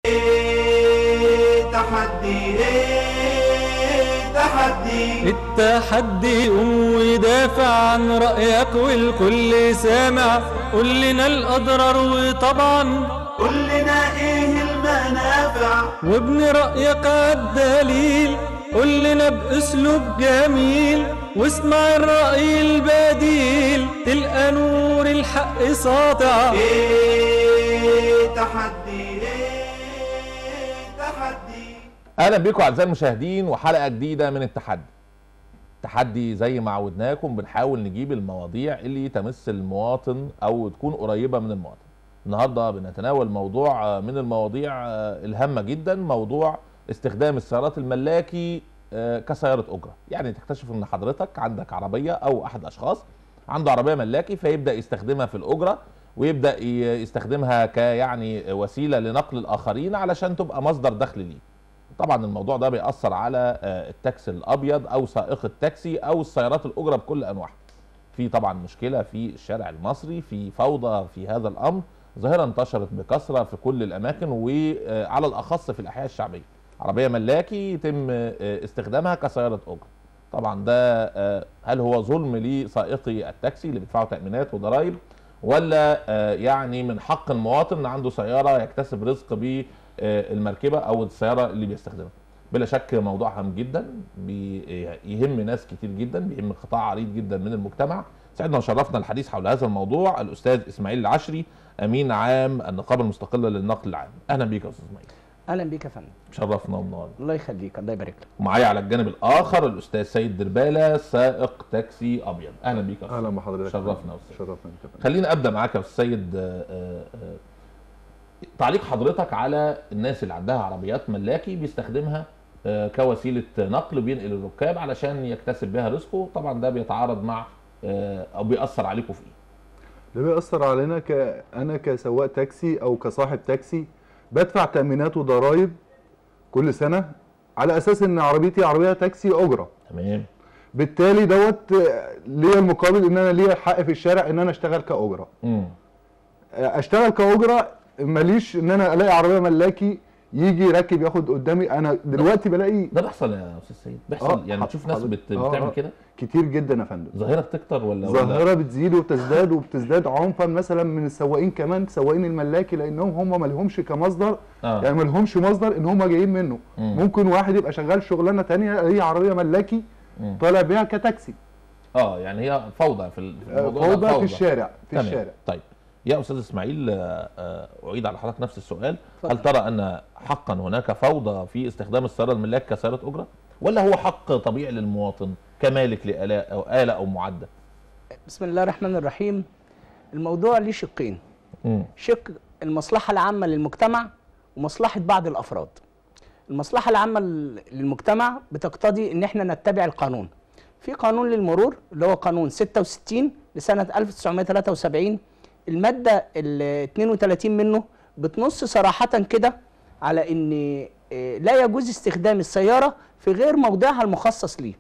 تحدي تحدي التحدي قوم ودافع عن رأيك والكل سامع قول لنا الأضرار وطبعا قول لنا ايه المنافع وابن رأيك عالدليل قول لنا بأسلوب جميل واسمع الرأي البديل تلقى نور الحق ساطع ايه تحدي ايه تحدي اهلا بيكم اعزائي المشاهدين وحلقه جديده من التحدي تحدي زي ما عودناكم بنحاول نجيب المواضيع اللي تمس المواطن او تكون قريبه من المواطن النهارده بنتناول موضوع من المواضيع الهامه جدا موضوع استخدام السيارات الملاكي كسياره اجره يعني تكتشف ان حضرتك عندك عربيه او احد اشخاص عنده عربيه ملاكي فيبدا يستخدمها في الاجره ويبدا يستخدمها كيعني وسيله لنقل الاخرين علشان تبقى مصدر دخل ليه طبعا الموضوع ده بيأثر على التاكسي الابيض او سائق التاكسي او السيارات الاجره بكل انواعها في طبعا مشكله في الشارع المصري في فوضى في هذا الامر ظاهره انتشرت بكثره في كل الاماكن وعلى الاخص في الاحياء الشعبيه عربيه ملاكي يتم استخدامها كسياره اجره طبعا ده هل هو ظلم لسائقي التاكسي اللي بيدفعوا تامينات وضرائب ولا يعني من حق المواطن ان عنده سياره يكتسب رزق بالمركبه او السياره اللي بيستخدمها بلا شك موضوع هام جدا بيهم ناس كتير جدا بيهم قطاع عريض جدا من المجتمع سعدنا وشرفنا الحديث حول هذا الموضوع الاستاذ اسماعيل العشري امين عام النقابه المستقله للنقل العام اهلا بيك يا استاذ اسماعيل اهلا بيك يا فندم شرفنا ومنورنا الله يخليك الله يبارك لك ومعايا على الجانب الاخر الاستاذ سيد درباله سائق تاكسي ابيض اهلا بيك يا اهلا بحضرتك شرفنا يا استاذ شرفنا كمان خلينا ابدا معاك يا استاذ سيد آه، آه، آه، تعليق حضرتك على الناس اللي عندها عربيات ملاكي بيستخدمها آه، كوسيله نقل بينقل الركاب علشان يكتسب بها رزقه طبعا ده بيتعارض مع آه، او بيأثر عليكم في ايه ده بيأثر علينا ك... انا كسواق تاكسي او كصاحب تاكسي بدفع تأمينات وضرائب كل سنة على اساس ان عربيتي عربية تاكسي اجرة تمام بالتالي دوت آه، ليا المقابل ان انا ليا حق في الشارع ان انا اشتغل كأجرة امم آه، اشتغل كأجرة ماليش ان انا الاقي عربية ملاكي يجي راكب ياخد قدامي انا دلوقتي بلاقي ده بيحصل يا استاذ سيد بيحصل آه، يعني حض- تشوف ناس حضرتك- بت... آه، بتعمل آه. كده كتير جدا يا فندم ظاهره بتكتر ولا ولا ظاهرة بتزيد وبتزداد وبتزداد عنفا مثلا من السواقين كمان سواقين الملاكي لانهم هم ما لهمش كمصدر آه. يعني ما لهمش مصدر ان هم جايين منه مم. ممكن واحد يبقى شغال شغلانه تانية هي عربيه ملاكي مم. طالع بيها كتاكسي اه يعني هي فوضى في ال- في آه، الموضوع ده فوضى في الشارع في تمام. الشارع طيب يا استاذ اسماعيل آه، آه، اعيد على حضرتك نفس السؤال اتفضل. هل ترى ان حقا هناك فوضى في استخدام السياره الملاك كسياره اجره ولا هو حق طبيعي للمواطن كمالك لآلة او آلة او معدة بسم الله الرحمن الرحيم الموضوع ليه شقين مم. شق المصلحة العامة للمجتمع ومصلحة بعض الأفراد المصلحة العامة لل- للمجتمع بتقتضي إن إحنا نتبع القانون في قانون للمرور اللي هو قانون 66 لسنة 1973 المادة ال 32 منه بتنص صراحة كده على إن آه، لا يجوز استخدام السيارة في غير موضعها المخصص ليه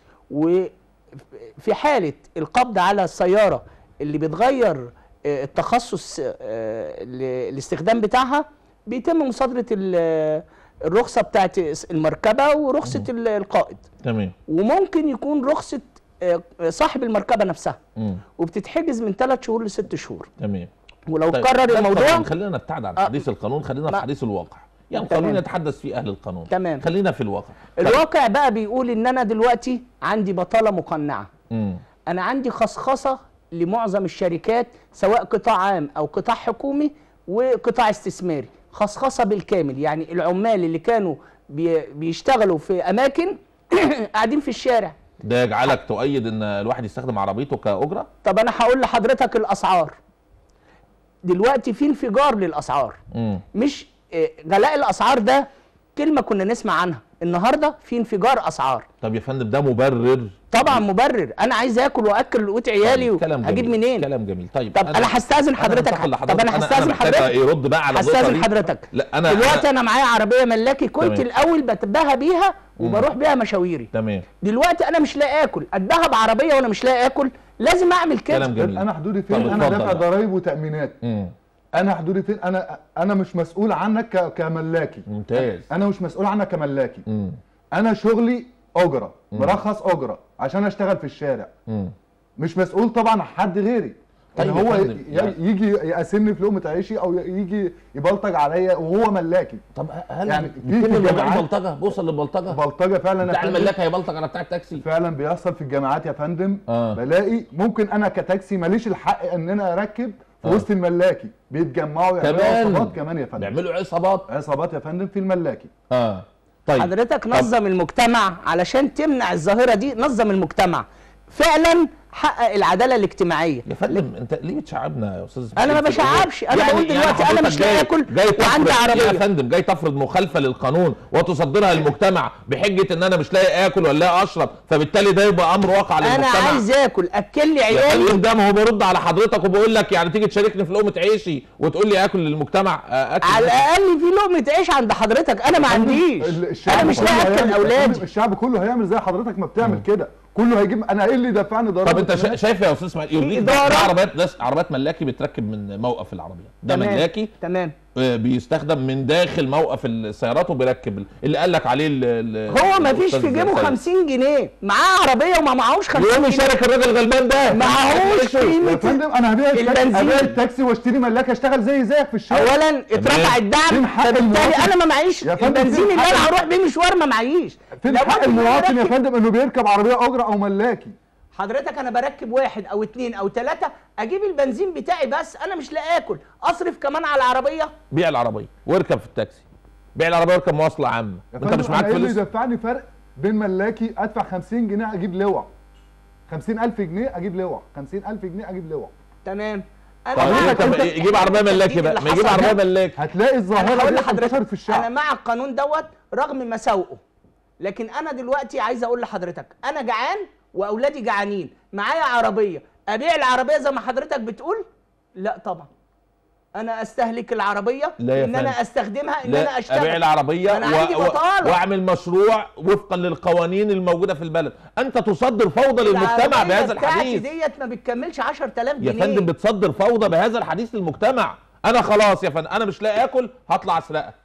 وفي حالة القبض على السيارة اللي بتغير آه، التخصص آه، ل- الاستخدام بتاعها بيتم مصادرة ال- الرخصة بتاعت المركبة ورخصة ال- القائد تمام وممكن يكون رخصة آه، صاحب المركبة نفسها مم. وبتتحجز من ثلاث شهور لست شهور تمام ولو طيب، قرر ده الموضوع القانون. خلينا نبتعد عن آه. حديث القانون خلينا في ما- حديث الواقع يعني تمام. القانون يتحدث فيه اهل القانون تمام. خلينا في الواقع الواقع بقى بيقول ان انا دلوقتي عندي بطالة مقنعة مم. انا عندي خصخصه لمعظم الشركات سواء قطاع عام او قطاع حكومي وقطاع استثماري خصخصه بالكامل يعني العمال اللي كانوا بي بيشتغلوا في اماكن قاعدين في الشارع ده يجعلك تؤيد ان الواحد يستخدم عربيته كاجره طب انا هقول لحضرتك الاسعار دلوقتي في انفجار للاسعار مم. مش آه، غلاء الاسعار ده كلمه كنا نسمع عنها النهارده في انفجار اسعار طب يا فندم ده مبرر طبعا مبرر انا عايز اكل واكل قوت عيالي طيب، كلام هجيب جميل. منين كلام جميل طيب طب انا هستاذن حضرتك هنتقل طب انا هستاذن محتاج حضرتك يرد بقى على النقطه هستاذن دي حضرتك لا انا دلوقتي أنا- انا معايا عربيه ملاكي كنت تمام. الاول بتباهى بيها وبروح بيها مشاويري تمام دلوقتي انا مش لاقي اكل اتباهى بعربيه وانا مش لاقي اكل لازم اعمل كده كلام جميل انا حدودي طب فين انا اتفضل دافع بقى. ضرايب وتامينات مم. انا حدودي فين انا انا مش مسؤول عنك ك- كملاكي ممتاز انا مش مسؤول عنك كملاكي مم. انا شغلي اجره مرخص اجره عشان اشتغل في الشارع مم. مش مسؤول طبعا عن حد غيري طيب ان يا هو فندم، ي- يعني- يجي يقاسمني في لقمه عيشي او يجي يبلطج عليا وهو ملاكي طب هل يعني يعني في- بيتم في الموضوع الجامعات- بلطجه بوصل للبلطجه بلطجه فعلا يا بتاع فندم. الملاك هيبلطج على بتاع التاكسي فعلا بيحصل في الجامعات يا فندم آه. بلاقي ممكن انا كتاكسي ماليش الحق ان انا اركب في آه. وسط الملاكي بيتجمعوا يعملوا كمان عصابات كمان يا فندم بيعملوا عصابات عصابات يا فندم في الملاكي اه طيب حضرتك نظم المجتمع علشان تمنع الظاهره دي نظم المجتمع فعلا حقق العداله الاجتماعيه يا فندم انت ليه بتشعبنا يا استاذ أنا ما إسماعيل في الأمور؟ بشعبش، أنا بقول دلوقتي أنا حضرتك مش لاقي جاي- آكل جاي وعندي تفرض- عربية. يا فندم جاي تفرض مخالفه للقانون وتصدرها للمجتمع بحجه ان انا مش لاقي اكل ولا لاقي اشرب فبالتالي ده يبقى امر واقع انا للمجتمع عايز اكل اكل لي يا عيالي فندم ده ما هو برد على حضرتك وبقول لك يعني تيجي تشاركني في لقمه عيشي وتقول لي اكل للمجتمع آه، اكل على الاقل في لقمه عيش عند حضرتك انا ما عنديش ال- الشعب انا مش كله لاقي اكل هيعمل- اولادي الشعب كله هيعمل زي حضرتك ما بتعمل كده كله هيجيب انا ايه اللي دفعني ضريبه طب انت شا- شايف يا استاذ اسماعيل يرضيك ده إدارة. ده عربيات ده عربيات ملاكي بتركب من موقف العربيه ده تمام، ملاكي تمام آه، بيستخدم من داخل موقف السيارات وبيركب ال- اللي قال لك عليه ال- ال- هو ما فيش الأستاذ في جيبه سيد. 50 جنيه معاه عربيه وما معهوش 50 يقوم جنيه يشارك الراجل الغلبان ده معهوش يا قيمه فندم انا هبيع التاكسي البنزين. هبيع التاكسي واشتري ملاك اشتغل زي زيك في الشارع اولا اترفع الدعم فين حق فبالتالي المواطن؟ انا ما معيش يا فندم، البنزين فين اللي حق انا الم- هروح بيه مشوار ما معيش فين لابد حق إن أنا المواطن يا أركب. فندم انه بيركب عربيه اجره او ملاكي حضرتك انا بركب واحد او اتنين او تلاته اجيب البنزين بتاعي بس انا مش لاقي اكل اصرف كمان على العربيه بيع العربيه واركب في التاكسي بيع العربيه واركب مواصله عامه يا انت فندم مش معاك أنا ايه اللي فلوس يدفعني فرق بين ملاكي ادفع 50 جنيه اجيب لوع 50000 جنيه اجيب لوع 50000 جنيه اجيب لوع تمام انا طب معاك طب أنت- يجيب عربيه ملاكي بقى ما يجيب عربيه ملاكي هتلاقي انا الظاهره هقول دي انتشرت لحضرتك في الشعب انا مع القانون دوت رغم مساوئه لكن انا دلوقتي عايز اقول لحضرتك انا جعان واولادي جعانين معايا عربيه ابيع العربيه زي ما حضرتك بتقول لا طبعا انا استهلك العربيه لا يا ان انا فندم. استخدمها ان لا انا اشتغل ابيع العربيه أنا عندي بطالة. واعمل مشروع وفقا للقوانين الموجوده في البلد انت تصدر فوضى للمجتمع العربية بهذا بتاعتي الحديث ديت ما بتكملش 10000 يا جنيه فندم بتصدر فوضى بهذا الحديث للمجتمع انا خلاص يا فندم انا مش لاقي اكل هطلع اسرقك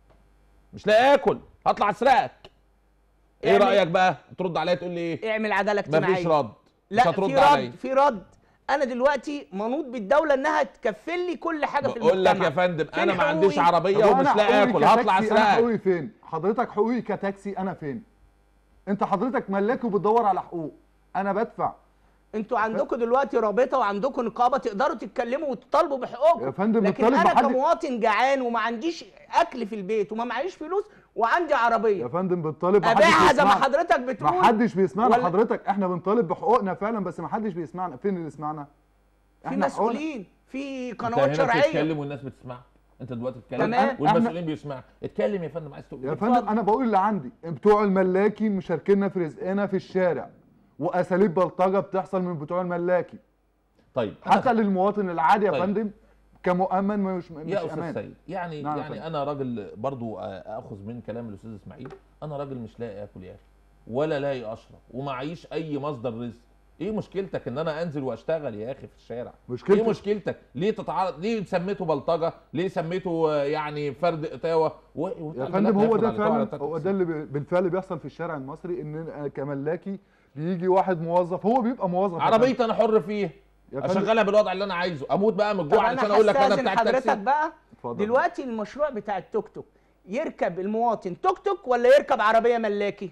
مش لاقي اكل هطلع اسرقك ايه اعمل- رايك بقى ترد عليا تقول لي ايه اعمل عداله اجتماعيه مفيش رد مش لا هترد في عليا رد في رد انا دلوقتي منوط بالدوله انها تكفل لي كل حاجه في بقول لك المجتمع يا فندم فين انا ما عنديش حقوقي؟ عربيه طب ومش أنا لاقي حقوقي اكل هطلع كتاكسي، انا اسرقك حقوقي فين حضرتك حقوقي كتاكسي انا فين انت حضرتك ملاكي وبتدور على حقوق انا بدفع انتوا عندكم دلوقتي رابطه وعندكم نقابه تقدروا تتكلموا وتطالبوا بحقوقكم يا فندم لكن نطالب انا بحد- كمواطن جعان وما عنديش اكل في البيت وما معيش فلوس وعندي يا عربيه فندم بنطالب محدش ابيعها زي ما بيسمعنا. حضرتك بتقول ما حدش بيسمعنا ولا- حضرتك احنا بنطالب بحقوقنا فعلا بس ما حدش بيسمعنا فين اللي يسمعنا في احنا حقوقنا- مسؤولين في انت قنوات هنا شرعيه بتتكلم والناس بتسمع انت دلوقتي بتتكلم تمام. والمسؤولين بيسمعوا اتكلم يا فندم عايز تقول يا إيه؟ فندم انا بقول اللي عندي بتوع الملاكي مشاركينا في رزقنا في الشارع واساليب بلطجه بتحصل من بتوع الملاكي طيب حتى للمواطن العادي يا طيب. فندم كمؤمن مش مش يا استاذ امان سيد يعني نعم يا يعني فندم. انا راجل برضو آه، اخذ من كلام الاستاذ اسماعيل انا راجل مش لاقي اكل يا اخي ولا لاقي اشرب ومعيش اي مصدر رزق ايه مشكلتك ان انا انزل واشتغل يا اخي في الشارع مشكلتك- ايه مشكلتك ليه تتعرض ليه سميته بلطجه ليه سميته آه، يعني فرد قتاوه و... وأنت يا عندك فندم هو هياخد ده على طاعة فعلا بتاعت هو التكسير. ده اللي بي- بالفعل بيحصل في الشارع المصري ان أنا كملاكي بيجي واحد موظف هو بيبقى موظف يا فندم. عربيتي انا حر فيها يا فندم. اشغلها بالوضع اللي انا عايزه اموت بقى من طب الجوع انا علشان اقول لك انا هستاذن بتاع حضرتك التاكسي بقى اتفضل. دلوقتي المشروع بتاع التوك توك يركب المواطن توك توك ولا يركب عربيه ملاكي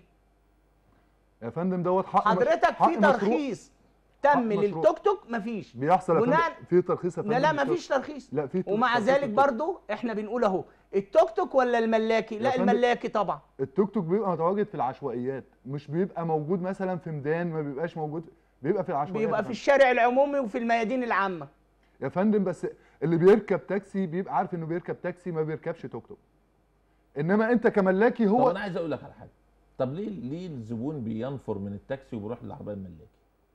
يا فندم دوت حق حضرتك حق في مشروع. ترخيص حق تم مشروع. للتوك توك مفيش بيحصل يا بناء- فندم في ترخيص يا فندم لا لا للتوك- مفيش ترخيص لا في ومع ترخيص ذلك للتوك. برضو احنا بنقول اهو التوك توك ولا الملاكي لا يا فندم. الملاكي طبعا التوك توك بيبقى متواجد في العشوائيات مش بيبقى موجود مثلا في ميدان ما بيبقاش موجود بيبقى في العشوائيات بيبقى يا في فندم. الشارع العمومي وفي الميادين العامه يا فندم بس اللي بيركب تاكسي بيبقى عارف انه بيركب تاكسي ما بيركبش توك توك انما انت كملاكي طب هو انا عايز اقول لك على حاجه طب ليه ليه الزبون بينفر من التاكسي وبيروح للعربيه الملاكي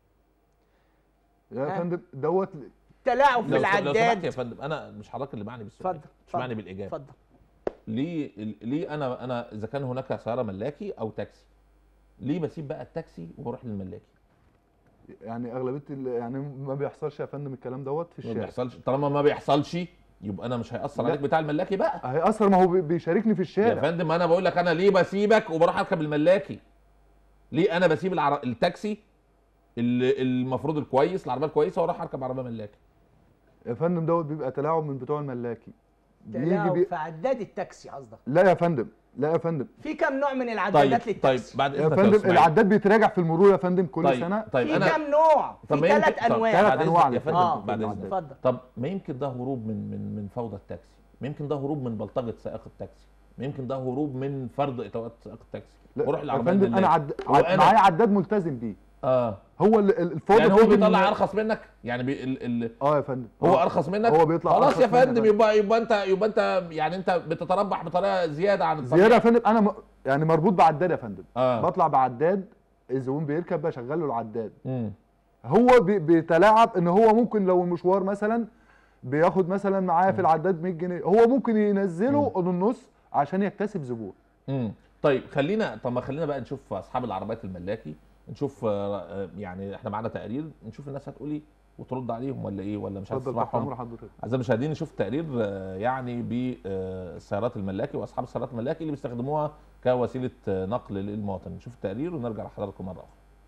يا ها؟ فندم دوت تلاعب في لو- لو سمحت يا العداد فندم انا مش حضرتك اللي معني بالسؤال اتفضل مش معني اتفضل بالاجابه اتفضل ليه ليه انا انا اذا كان هناك سياره ملاكي او تاكسي ليه بسيب بقى التاكسي وبروح للملاكي يعني اغلبيه ال- يعني ما بيحصلش يا فندم الكلام دوت في ما الشارع بيحصلش طالما ما بيحصلش يبقى انا مش هيأثر لا. عليك بتاع الملاكي بقى هيأثر ما هو بي- بيشاركني في يا الشارع فندم انا بقول لك انا ليه بسيبك وبروح اركب الملاكي ليه انا بسيب العر... التاكسي اللي المفروض الكويس العربيه الكويسه واروح اركب عربيه ملاكي يا فندم دوت بيبقى تلاعب من بتوع الملاكي بيجي تلاعب بي... في عداد التاكسي قصدك لا يا فندم لا يا فندم في كم نوع من طيب العدادات طيب للتاكسي بعد يا اذنك فندم إسماعيل. العداد بيتراجع في المرور يا فندم كل طيب سنه طيب في انا كم نوع طب في ما يمكن- ثلاث طب انواع ثلاث بعد أنواع إذنك يا يا فندم آه. بعد اذنك اتفضل طب ما يمكن ده هروب من من من فوضى التاكسي ما يمكن ده هروب من بلطجه سائق التاكسي ما يمكن ده هروب من فرض اطارات سائق التاكسي لا وروح يا العربيه فندم انا الملاكي. عد... هو عد... أنا- معايا عداد ملتزم بيه اه هو ال- ال- الفوضى يعني هو بتيجي بيطلع من- ارخص منك يعني بي ال ال اه يا فندم هو آه. ارخص منك هو بيطلع خلاص أرخص يا منك يا فندم فندم. يبقى يبقى انت يبقى انت يعني انت بتتربح بطريقه زياده عن الطبيعي زياده يا فندم انا م... يعني مربوط بعداد يا فندم اه بطلع بعداد الزبون بيركب بشغل له العداد مم. هو بي... بيتلاعب ان هو ممكن لو المشوار مثلا بياخد مثلا معاه في العداد 100 جنيه هو ممكن ينزله النص عشان يكتسب زبون امم طيب خلينا طب ما خلينا بقى نشوف اصحاب العربيات الملاكي نشوف آه، آه، يعني احنا معانا تقرير نشوف الناس هتقول ايه وترد عليهم ولا ايه ولا مش اتفضل تحت هتسمعهم امر حضرتك اعزائي المشاهدين نشوف تقرير آه، يعني بالسيارات الملاكي واصحاب السيارات الملاكي اللي بيستخدموها كوسيله آه، نقل للمواطن نشوف التقرير ونرجع لحضراتكم مره اخرى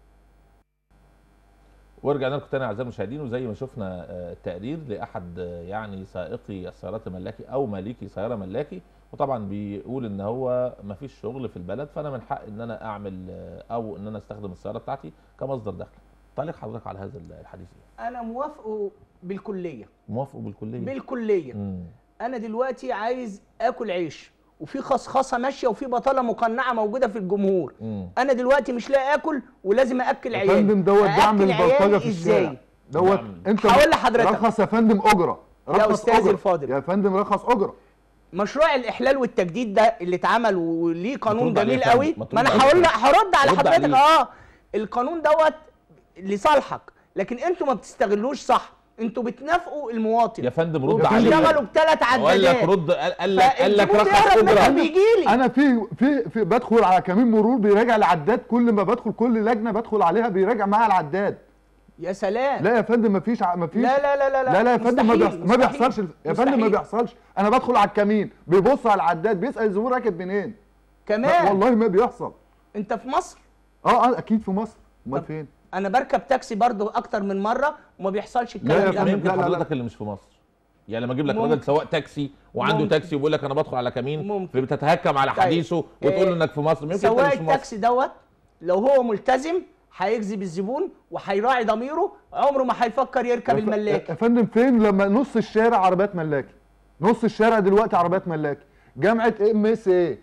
ورجعنا لكم تاني اعزائي المشاهدين وزي ما شفنا آه، التقرير لاحد آه، يعني سائقي السيارات الملاكي او مالكي سياره ملاكي وطبعا بيقول ان هو ما فيش شغل في البلد فانا من حق ان انا اعمل آه، او ان انا استخدم السياره بتاعتي كمصدر دخل تعليق حضرتك على هذا الحديث إيه؟ انا موافقه بالكليه موافق بالكليه بالكليه مم. انا دلوقتي عايز اكل عيش وفي خصخصه ماشيه وفي بطاله مقنعه موجوده في الجمهور مم. انا دلوقتي مش لاقي اكل ولازم اكل يا عيالي فندم دوت دعم أأكل البلطجه عيالي في ازاي الشارع دوت نعم. انت هقول لحضرتك. رخص يا فندم اجره يا رخص أستاذي أجرة. الفاضل. يا فندم رخص اجره مشروع الاحلال والتجديد ده اللي اتعمل وليه قانون ترد عليه جميل يا فندم، قوي ما ترد ما انا عليه. هقول هرد على رد حضرتك عليه. اه القانون دوت لصالحك لكن انتوا ما بتستغلوش صح انتوا بتنافقوا المواطن يا فندم رد يا فندم. عليه بيشتغلوا بثلاث وقال لك عدادات رد قال قال لك قال لك فالزبون رخص بيهرب منك اجره بيجي لي انا في في في بدخل على كمين مرور بيراجع العداد كل ما بدخل كل لجنه بدخل عليها بيراجع معايا العداد يا سلام لا يا فندم مفيش ع- مفيش لا لا لا لا لا لا يا فندم ما, مستحيل، بيحص... ما مستحيل، بيحصلش الف- يا فندم ما مستحيل. بيحصلش انا بدخل على الكمين بيبص على العداد بيسال الزبون راكب منين لا كمان والله ما بيحصل انت في مصر اه اه اكيد في مصر امال طب فين انا بركب تاكسي برضو اكتر من مره وما بيحصلش لا يا الكلام فندم، ده يمكن لا، لا، لا. حضرتك اللي مش في مصر يعني لما اجيب لك ممكن. راجل سواق تاكسي وعنده ممكن. تاكسي وبيقول لك انا بدخل على كمين ممكن. فبتتهكم على طيب. حديثه وتقول له إيه، انك في مصر يمكن انت سواق مش في مصر التاكسي دوت لو هو ملتزم هيجذب الزبون وهيراعي ضميره عمره ما هيفكر يركب يا ف- الملاكي يا فندم فين لما نص الشارع عربيات ملاكي نص الشارع دلوقتي عربيات ملاكي جامعه ام اس ايه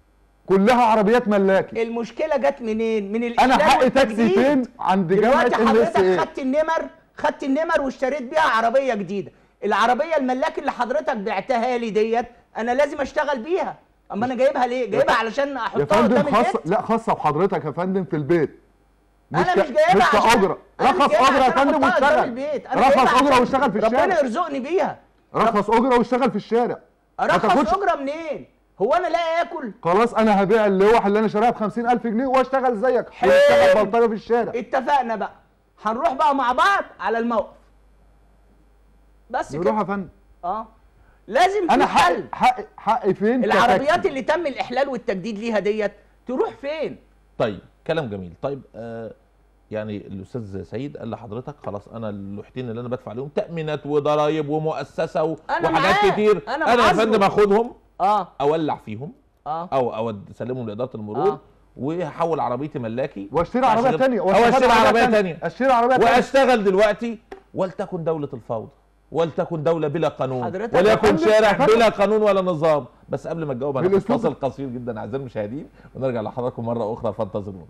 كلها عربيات ملاكي المشكله جت منين من انا الإحلال حق تاكسي والتجديد. فين عند جامعه دلوقتي ام اس حضرتك ايه خدت النمر خدت النمر واشتريت بيها عربيه جديده العربيه الملاك اللي حضرتك بعتها لي ديت انا لازم اشتغل بيها اما انا جايبها ليه جايبها علشان يا احطها فندم قدام خاصه البيت لا خاصه بحضرتك يا فندم في البيت انا ك- مش جايبها مش عشان كاجره أنا مش رخص جايبها اجره يا عشان فندم أحطها قدام واشتغل البيت. أنا جايبها رخص اجره عشان واشتغل في ربنا الشارع يرزقني بيها رخص اجره واشتغل في الشارع ما ارخص تاخدش- اجره منين هو انا لاقي اكل خلاص انا هبيع اللوح اللي انا شاريها ب 50000 جنيه واشتغل زيك حلو. واشتغل بلطجه في الشارع اتفقنا بقى هنروح بقى مع بعض على الموقف بس نروح كده يا فندم اه لازم في انا حق حل حق حقي فين العربيات كتاكسي؟ اللي تم الاحلال والتجديد ليها ديت تروح فين طيب كلام جميل طيب آه يعني الاستاذ سعيد قال لحضرتك خلاص انا اللوحتين اللي انا بدفع عليهم تامينات وضرايب ومؤسسه و... أنا وحاجات معاه. كتير أنا انا يا معذره. فندم اخدهم اه اولع فيهم اه او او اسلمهم لاداره المرور آه. وهحول عربيتي ملاكي واشتري عربيه عشان- ثانيه او اشتري عربيه ثانيه اشتري عربيه ثانيه واشتغل دلوقتي ولتكن دولة الفوضى ولتكن دولة بلا قانون حضرتك يا وليكن فندم- شارع يا فندم- بلا قانون ولا نظام بس قبل ما تجاوب هناخد بالأسلوب فاصل قصير جدا اعزائي المشاهدين ونرجع لحضراتكم مرة أخرى فانتظرونا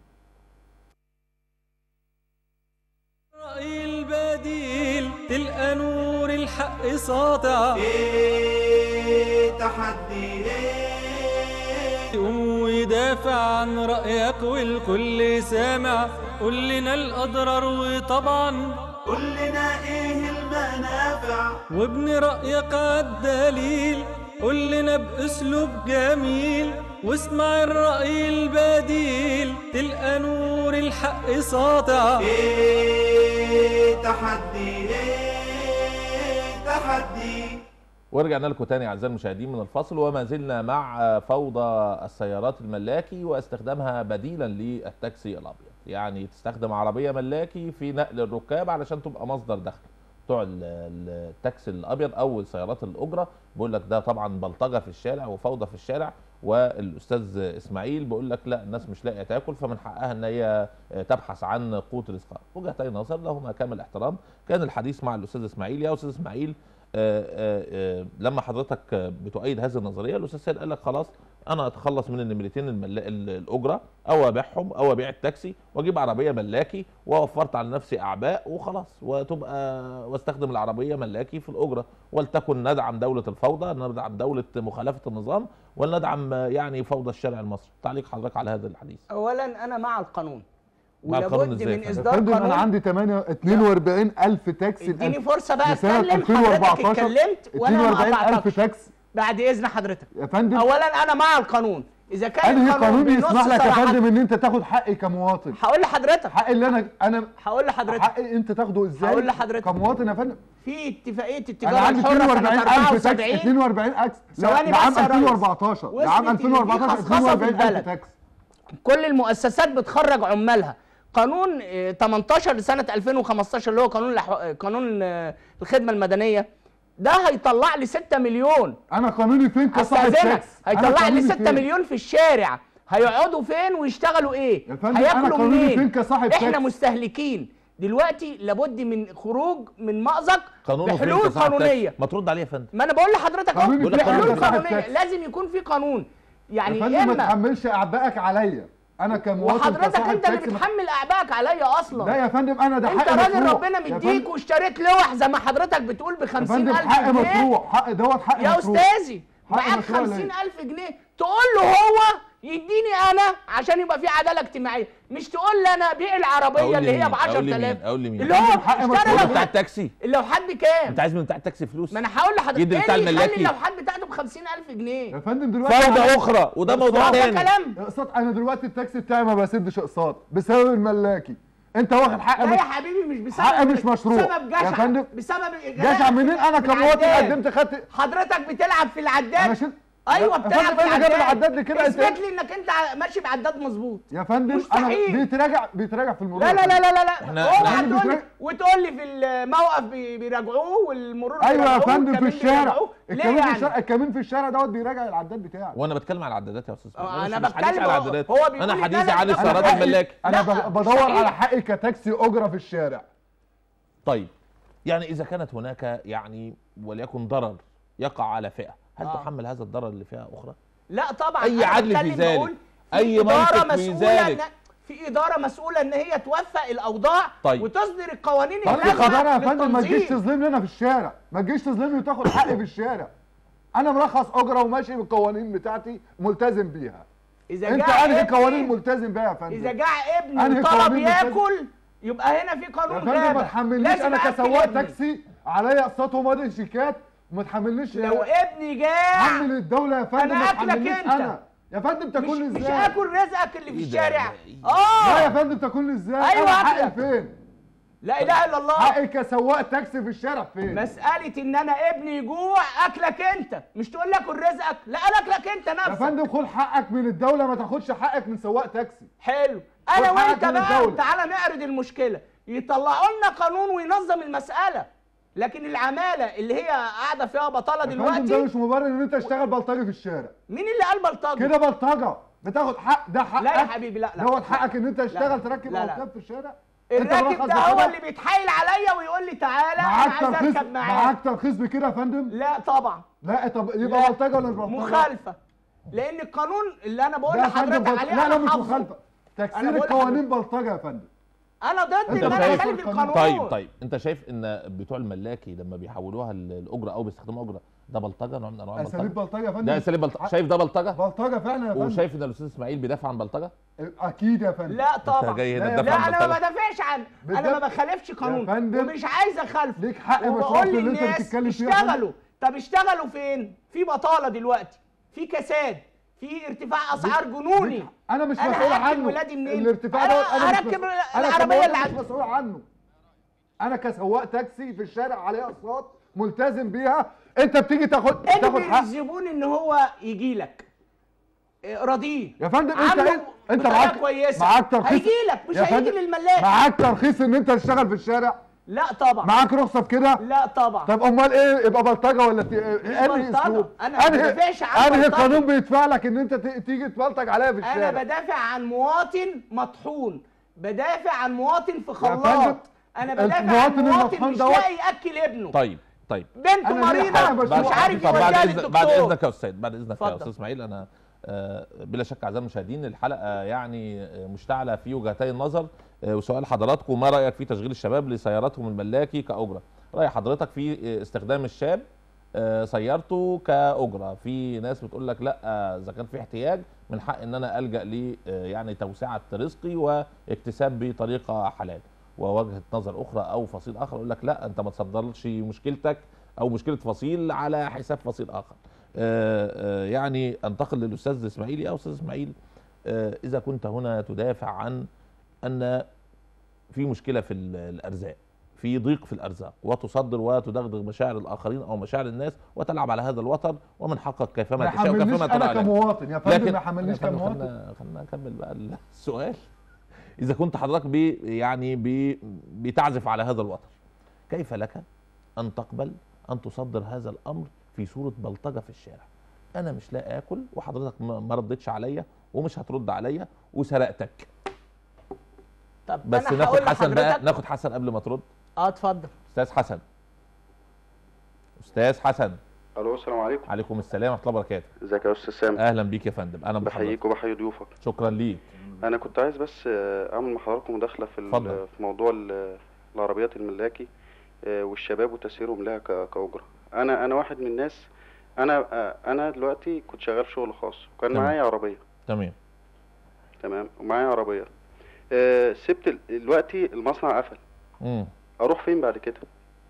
الرأي البديل تلقى نور الحق ساطع ايه تحدي ايه يقوم ويدافع عن رأيك والكل سامع قول لنا الأضرار وطبعا قول لنا ايه المنافع وابن رأيك عالدليل قول لنا بأسلوب جميل واسمع الرأي البديل تلقى نور الحق ساطع ايه تحدي ايه تحدي ورجعنا لكم تاني اعزائي المشاهدين من الفاصل وما زلنا مع فوضى السيارات الملاكي واستخدامها بديلا للتاكسي الابيض يعني تستخدم عربيه ملاكي في نقل الركاب علشان تبقى مصدر دخل بتوع ال- ال- التاكسي الابيض او سيارات الاجره بيقول لك ده طبعا بلطجه في الشارع وفوضى في الشارع والاستاذ اسماعيل بيقول لك لا الناس مش لاقيه تاكل فمن حقها ان هي تبحث عن قوت رزقها وجهتي نظر لهما كامل احترام كان الحديث مع الاستاذ اسماعيل يا استاذ اسماعيل آه، آه، آه، لما حضرتك آه، بتؤيد هذه النظريه الاستاذ سيد قال لك خلاص انا اتخلص من النمرتين الملا... ال- الاجره او ابيعهم او ابيع التاكسي واجيب عربيه ملاكي ووفرت على نفسي اعباء وخلاص وتبقى واستخدم العربيه ملاكي في الاجره ولتكن ندعم دوله الفوضى ندعم دوله مخالفه النظام وندعم آه، يعني فوضى الشارع المصري تعليق حضرتك على هذا الحديث اولا انا مع القانون مع القانون ولابد إزاي من يا يا اصدار فندم انا قانون عندي 8 42 الف تاكسي اديني الألف. فرصه بقى لسنة اتكلم حضرتك 2014 اتكلمت وانا ما 42 الف قطعتكش تاكسي بعد اذن حضرتك يا فندم اولا انا مع القانون اذا كان انهي القانون قانون بينص يسمح لك يا صراحة- فندم ان انت تاخد حقي كمواطن هقول لحضرتك حقي اللي انا انا هقول لحضرتك حقي انت تاخده ازاي هقول لحضرتك. كمواطن يا فندم في اتفاقيه انا التجاره عندي الحره 42 سنه الف تاكسي 74 42 اكس ثواني لعام بس يا ريس. 2014 لعام واسمة اللي فيه 2014 خصخصة في 42 الف البلد. تاكسي كل المؤسسات بتخرج عمالها قانون آه، 18 لسنه 2015 اللي هو قانون الأحو- آه، قانون آه، الخدمه المدنيه ده هيطلع لي 6 مليون انا قانوني فين كصاحب استاذنك تاكس أنا هيطلع لي قانوني 6 فين؟ مليون في الشارع هيقعدوا فين ويشتغلوا ايه يا فندم، أنا هياكلوا قانوني منين فين كصاحب احنا تاكس؟ مستهلكين دلوقتي لابد من خروج من مأزق قانونه فين بحلول كصاحب تاكسي؟ قانونيه ما ترد عليه يا فندم ما انا بقول لحضرتك اهو قانوني بيقول لك قانوني بحلول فين كصاحب قانونيه تاكس؟ لازم يكون في قانون يعني يا فندم ما اما تحملش اعبائك عليا انا كمواطن وحضرتك كصاحب انت اللي تاكسي ما- بتحمل اعبائك عليا اصلا لا يا فندم انا ده انت حقي راجل مشروع. ربنا يا مديك فندم- واشتريت لوح زي ما حضرتك بتقول ب يا 50000 فندم حق جنيه مشروع حق دوت حق يا مشروع استاذي حق معاك مشروع ليا. 50000 جنيه تقول له هو يديني انا عشان يبقى في عداله اجتماعيه مش تقول لي انا بيع العربيه أقول اللي هي لمين؟ ب أقول 10000 لمين؟ أقول لمين؟ اللي هو حق اشترى مشروع. هو لو بتاع حد التاكسي لو حد كام انت عايز من بتاع التاكسي فلوس ما انا هقول لحضرتك يدي ايه بتاع اللي الملاكي. يخلي لو حد بتاعته ب 50000 جنيه يا فندم دلوقتي فوضى أنا- اخرى وده موضوع هو ده تاني كلام اقساط انا دلوقتي التاكسي بتاعي ما بسدش اقساط بسبب الملاكي انت واخد حق لا مش... يا حبيبي مش بسبب حق مش مشروع. بسبب يا جشع فندم، بسبب جشع منين انا كمواطن العداد. قدمت خدت حضرتك بتلعب في العداد انا شلت ايوه يا بتلعب فندم في انا العداد جايب العداد لي كده انت اثبت لي انك انت ماشي بعداد مظبوط يا فندم انا مستحيل. بيتراجع بيتراجع في المرور لا يا لا فندم. لا لا لا إحنا- لا إحنا اوعى عندي تقول لي بتراجع- وتقول لي في الموقف بي- بيراجعوه والمرور ايوه يا بيراجعوه فندم في والكمين الشارع بيراجعوه. ليه الكمين في يعني؟ الشارع الكمين في الشارع دوت بيراجع العداد بتاعي وانا بتكلم على العدادات يا استاذ اه، مش- انا مش حديثي بتكلم على هو- العدادات هو بيقول انا لي حديثي ده عن لا- السيارات حقي- الملاكي انا لا، ب- بدور مستحيل. على حقي كتاكسي اجره في الشارع طيب يعني اذا كانت هناك يعني وليكن ضرر يقع على فئه هل اه. تحمل هذا الضرر لفئه اخرى لا طبعا أي أنا عدل في بتكلم ذلك. بقول في أي إدارة منطق في مسؤولة ذلك. إن- في اداره مسؤوله ان هي توفق الاوضاع طيب. وتصدر القوانين طب اللازمه خبرها يا فندم ما تجيش للتنظيم. تظلمني انا في الشارع ما تجيش تظلمني وتاخد حقي في الشارع انا مرخص اجره وماشي بالقوانين بتاعتي ملتزم بيها اذا انت جاء انهي ابني- قوانين ملتزم بيها يا فندم اذا جاء ابني أنهي وطلب قوانين ملتزم؟ ياكل يبقى هنا في يا قانون فندم ما غابه تحملنيش لازم انا أكل كسواق ابني. تاكسي عليا اقساط وماضي شيكات وما تحملنيش لو ابني جاع حمل الدوله يا فندم أنا ما أكلك تحملنيش أنت. انا يا فندم مش, تاكلني مش ازاي اكل رزقك اللي في إيه ده؟ الشارع إيه؟ لا يا اه فندم تاكلني ازاي أيوة انا حقي أكلك. فين لا اله الا الله حقي كسواق تاكسي في الشارع فين مسألة إن أنا ابني يجوع أكلك أنت، مش تقول لي آكل رزقك، لا أنا أكلك أنت يا نفسك. فندم خد حقك من الدوله ما تاخدش حقك من سواق تاكسي حلو، أنا خد حقك وأنت من بقى الدولة. تعالى نعرض المشكلة، يطلعوا لنا قانون وينظم المسألة، لكن العمالة اللي هي قاعدة فيها بطالة يا فندم ده دلوقتي مش مبرر ان انت تشتغل بلطجي في الشارع مين اللي قال بلطجي؟ كده بلطجه بتاخد حق ده حقك لا يا حبيبي لا لا دوت حقك ان انت لا. تشتغل تركب لا، لا. اوقات في الشارع انت الراكب مرخص ده هو بكده؟ اللي بيتحايل عليا ويقول لي تعالى أنا معاك عايز ترخيص أركب معاك. معاك ترخيص بكده يا فندم لا طبعا لا طب لا. يبقى بلطجه ولا مش بلطجه مخالفة لأن القانون اللي أنا بقول لا يا فندم لحضرتك بلط- عليه لا لا أنا مش حافظه. مخالفه أنا تكسير بقول القوانين بلطجه يا فندم أنا ضد أنت إن أنا شايف- أخالف القانون طيب طيب انت شايف ان بتوع الملاكي لما بيحولوها ل- الاجره او بيستخدموا اجره ده بلطجه نوع من انواع اساليب البلطجه بلطجه يا فندم ده اساليب بلطجه شايف ده بلطجه بلطجه فعلا يا فندم وشايف ان الاستاذ اسماعيل بيدافع عن بلطجه اكيد يا فندم لا طبعا انت جاي هنا لا يا تدافع لا عن انا ما بلطجه بدافعش عن انا بالظبط. ما بخالفش قانون فندم، ومش عايز اخالفه ليك حق مشروع وبقول في اللي انت للناس بتتكلم فيه يا فندم. اشتغلوا طب اشتغلوا فين في بطاله دلوقتي في كساد في ارتفاع اسعار جنوني ليك- انا مش أنا مسؤول هأكل عنه ولادي منين؟ الارتفاع أنا ده انا مش هركب مسؤول- انا العربية كمواطن اللي مش عندي. مسؤول عنه انا كسواق تاكسي في الشارع عليه اقساط ملتزم بيها انت بتيجي تاخد تاخد اجبر حق الزبون ان هو يجي لك راضيه يا فندم انت عامله انت, انت بطريقة معاك كويسه معاك ترخيص هيجي لك مش يا هيجي فندم، للملاك معاك ترخيص ان انت تشتغل في الشارع لا طبعا معاك رخصه في كده لا طبعا طب امال ايه يبقى بلطجه ولا ت... انهي بلطجة. اسلوب أنا ما انهي بدافعش عن انهي بلطجة. قانون بيدفع لك ان انت ت... تيجي تبلطج عليا في انا الشارع بدافع عن مواطن مطحون بدافع عن مواطن في فندم، خلاط انا بدافع عن المواطن مواطن المطحون مش دوت- لاقي ياكل ابنه طيب طيب بنته أنا ليا مريضه حق بس مش هو- عارف طب بعد يوديها اذنك بعد للدكتور اذنك يا استاذ بعد اذنك يا اتفضل. استاذ اسماعيل انا آه، بلا شك اعزائي المشاهدين الحلقه يعني آه، مشتعله في وجهتي النظر آه، وسؤال حضراتكم ما رايك في تشغيل الشباب لسياراتهم الملاكي كاجره؟ راي حضرتك في آه، استخدام الشاب آه، سيارته كاجره في ناس بتقول لك لا آه، اذا كان في احتياج من حق ان انا الجا ل آه، يعني توسعه رزقي واكتساب بطريقه حلال ووجهه نظر اخرى او فصيل اخر يقول لك لا انت ما تصدرش مشكلتك او مشكله فصيل على حساب فصيل اخر آه، آه، يعني انتقل للاستاذ اسماعيل يا استاذ اسماعيل آه، اذا كنت هنا تدافع عن ان في مشكله في ال- الارزاق في ضيق في الارزاق وتصدر وتدغدغ مشاعر الاخرين او مشاعر الناس وتلعب على هذا الوتر ومن حقك كيفما ما تشاء يحملنيش وكيفما ترى انا عليك. كمواطن يا فندم ما لكن يحملنيش يا فندم كمواطن خلينا خلينا نكمل بقى السؤال اذا كنت حضرتك بي يعني بي بتعزف على هذا الوتر كيف لك ان تقبل ان تصدر هذا الامر في صوره بلطجه في الشارع انا مش لاقي اكل وحضرتك ما ما ردتش عليا ومش هترد عليا وسرقتك طب بس أنا ناخد هقول حسن بقى لحضرتك- ناخد حسن قبل ما ترد اه اتفضل استاذ حسن استاذ حسن الو السلام عليكم عليكم السلام ورحمه الله وبركاته ازيك يا استاذ سام اهلا بيك يا فندم اهلا بحضرتك بحييك وبحيي ضيوفك شكرا ليك انا كنت عايز بس آه، اعمل مع حضراتكم مداخله في ال- اتفضل. في موضوع ال- العربيات الملاكي آه، والشباب وتسييرهم لها ك- كاجره انا انا واحد من الناس انا آه، انا دلوقتي كنت شغال في شغل خاص وكان تمام. معايا عربيه تمام تمام ومعايا عربيه آه، سبت ال- دلوقتي المصنع قفل امم اروح فين بعد كده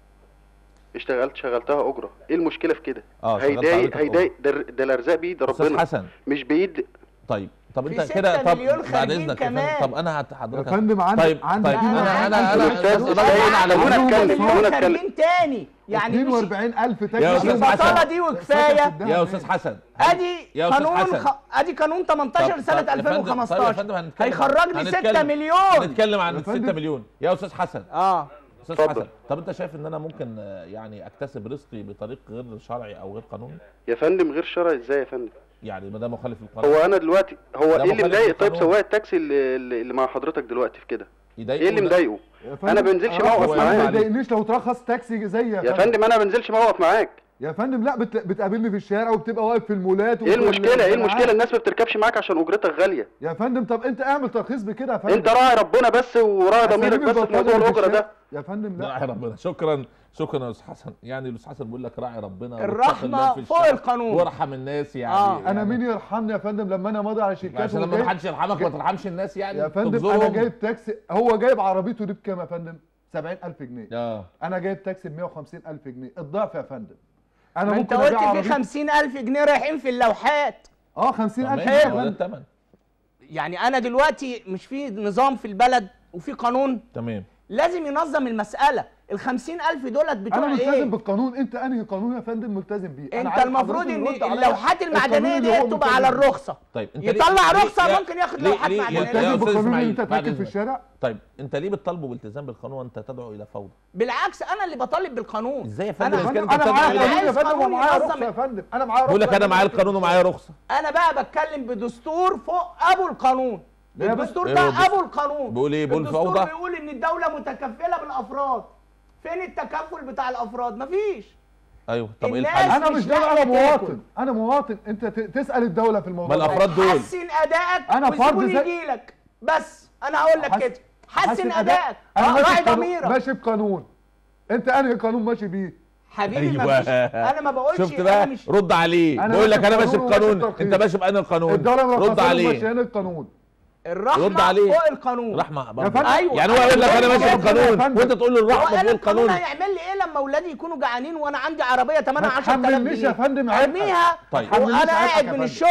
اشتغلت شغلتها اجره ايه المشكله في كده اه شغلت هيضايق عربيتك هيضايق ده ده الارزاق بيد استاذ ربنا حسن مش بايد طيب طب في انت ستة كده طب مليون بعد خارجين اذنك يا فندم كمان. طب انا هت- يا حضرتك فندم عندي طيب عندي طيب انا انا انا أستاذ أنا- سيد، أنا- على أنا- دون أنا- أتكلم. مليون خلونا نتكلم. خارجين تاني يعني مش 42000 يا تاكسي أستاذ يوم حسن. البطاله دي وكفايه يا استاذ حسن ادي يا أستاذ قانون حسن. خ... ادي قانون 18 طب- سنه طب يا فندم- طيب يا 2015 فندم هنتكلم- هيخرج لي 6 هنتكلم- مليون هنتكلم عن يا 6 فندم. مليون يا استاذ حسن اه استاذ اتفضل. حسن طب انت شايف ان انا ممكن آه، يعني اكتسب رزقي بطريق غير شرعي او غير قانوني يا فندم غير شرعي ازاي يا فندم يعني ما ده مخالف للقانون هو انا دلوقتي هو ده ايه اللي مخالف مضايق طيب للقانون. سواق التاكسي اللي, اللي اللي مع حضرتك دلوقتي في كده يضايقه ايه اللي ده؟ مضايقه يا أنا فندم، بنزلش أنا موقف أصلاً معاك. ما يضايقنيش لو ترخص تاكسي زي يا فندم انا ما بنزلش موقف معاك يا فندم لا بت... بتقابلني في الشارع وبتبقى واقف في المولات ايه وفي المشكله ايه الجامعات. المشكله الناس ما بتركبش معاك عشان اجرتك غاليه يا فندم طب انت اعمل ترخيص بكده يا فندم انت راعي ربنا بس وراعي ضميرك أساليب بس في البلطجة موضوع اللي في الاجره الشارع. ده يا فندم لا راعي ربنا شكرا شكرا يا استاذ حسن يعني الاستاذ حسن بيقول لك راعي ربنا واتق الرحمة الله في فوق الشعب القانون. وارحم الناس يعني آه. انا يعني مين يرحمني يا فندم لما انا ماضي على شيكات عشان لما وجايب- ما حدش يرحمك ما ترحمش الناس يعني يا فندم تجزرهم. انا جايب تاكسي هو جايب عربيته دي بكام يا فندم 70000 جنيه اه انا جايب تاكسي ب 150000 جنيه الضعف يا فندم انا ما انت ممكن قلت ابيع في عربيتي 50000 جنيه رايحين في اللوحات اه طب 50000 ماشي، جنيه يا هو ده فندم الثمن يعني انا دلوقتي مش في نظام في البلد وفي قانون تمام لازم ينظم المساله ال 50000 دولت بتوع انا ملتزم ايه بالقانون انت انهي قانون يا فندم ملتزم بيه أنا انت عايز المفروض حضرتك ان ترد عليا اللوحات القانون المعدنيه اللي هو دي تبقى على ملتزم بيه. الرخصه طيب انت يطلع ليه- رخصة ليه- ممكن ياخد ليه- لوحات ليه- معدنية. يا ملتزم أستاذ بالقانون إسماعيل، اللي انت بعد تركب في إذنك. الشارع طيب انت ليه بتطالبه بالالتزام بالقانون وانت تدعو الى فوضى بالعكس انا اللي بطالب بالقانون ازاي يا فندم أنا- إذا كان انا انت معايا بتدعو أنا قانون الى يا عايز فندم قانون ومعايا ينظم رخصه يا فندم انا معايا رخصه بقول لك انا معايا أركب القانون ومعايا رخصه انا بقى بتكلم بدستور فوق ابو القانون لا يا بس- الدستور إيه ده هو الدستور؟ ابو القانون بيقول إيه؟ بيقول الدستور فوضى؟ بيقول ان الدوله متكفله بالافراد فين التكفل بتاع الافراد مفيش ايوه طب ايه الناس- الحل انا مش مش دولة لاقي انا مواطن تاكل. انا مواطن انت ت- تسال الدوله في الموضوع ما ده. الأفراد دول. حسن ادائك أنا فرد والزبون زي- يجي لك بس انا هقول لك حسن- كده حسن أداء. ادائك انا آه، ماشي راعي بقانون- ضميرك ماشي بقانون انت انهي قانون ماشي بيه حبيبي ايوه مفيش انا ما بقولش شفت أنا بقى مش رد عليه أنا بيقول لك ماشي انا ماشي بقانون بقانون وماشي انت ماشي بأنهي القانون الدوله رد مرخصه عليه ماشيين القانون الرحمه رد عليه. فوق القانون رحمه يا برضه. فندم أيوة. يعني هو يقول لك انا ماشي يا بالقانون فندم. وانت تقول له هو الرحمه انا فوق القانون القانون هيعمل لي ايه لما اولادي يكونوا جعانين وانا عندي عربيه ثمنها ما 10000 تحملنيش جنيه يا فندم عبء. ارميها طيب. ما تحملنيش وانا عبء يا قاعد من فندم. الشغل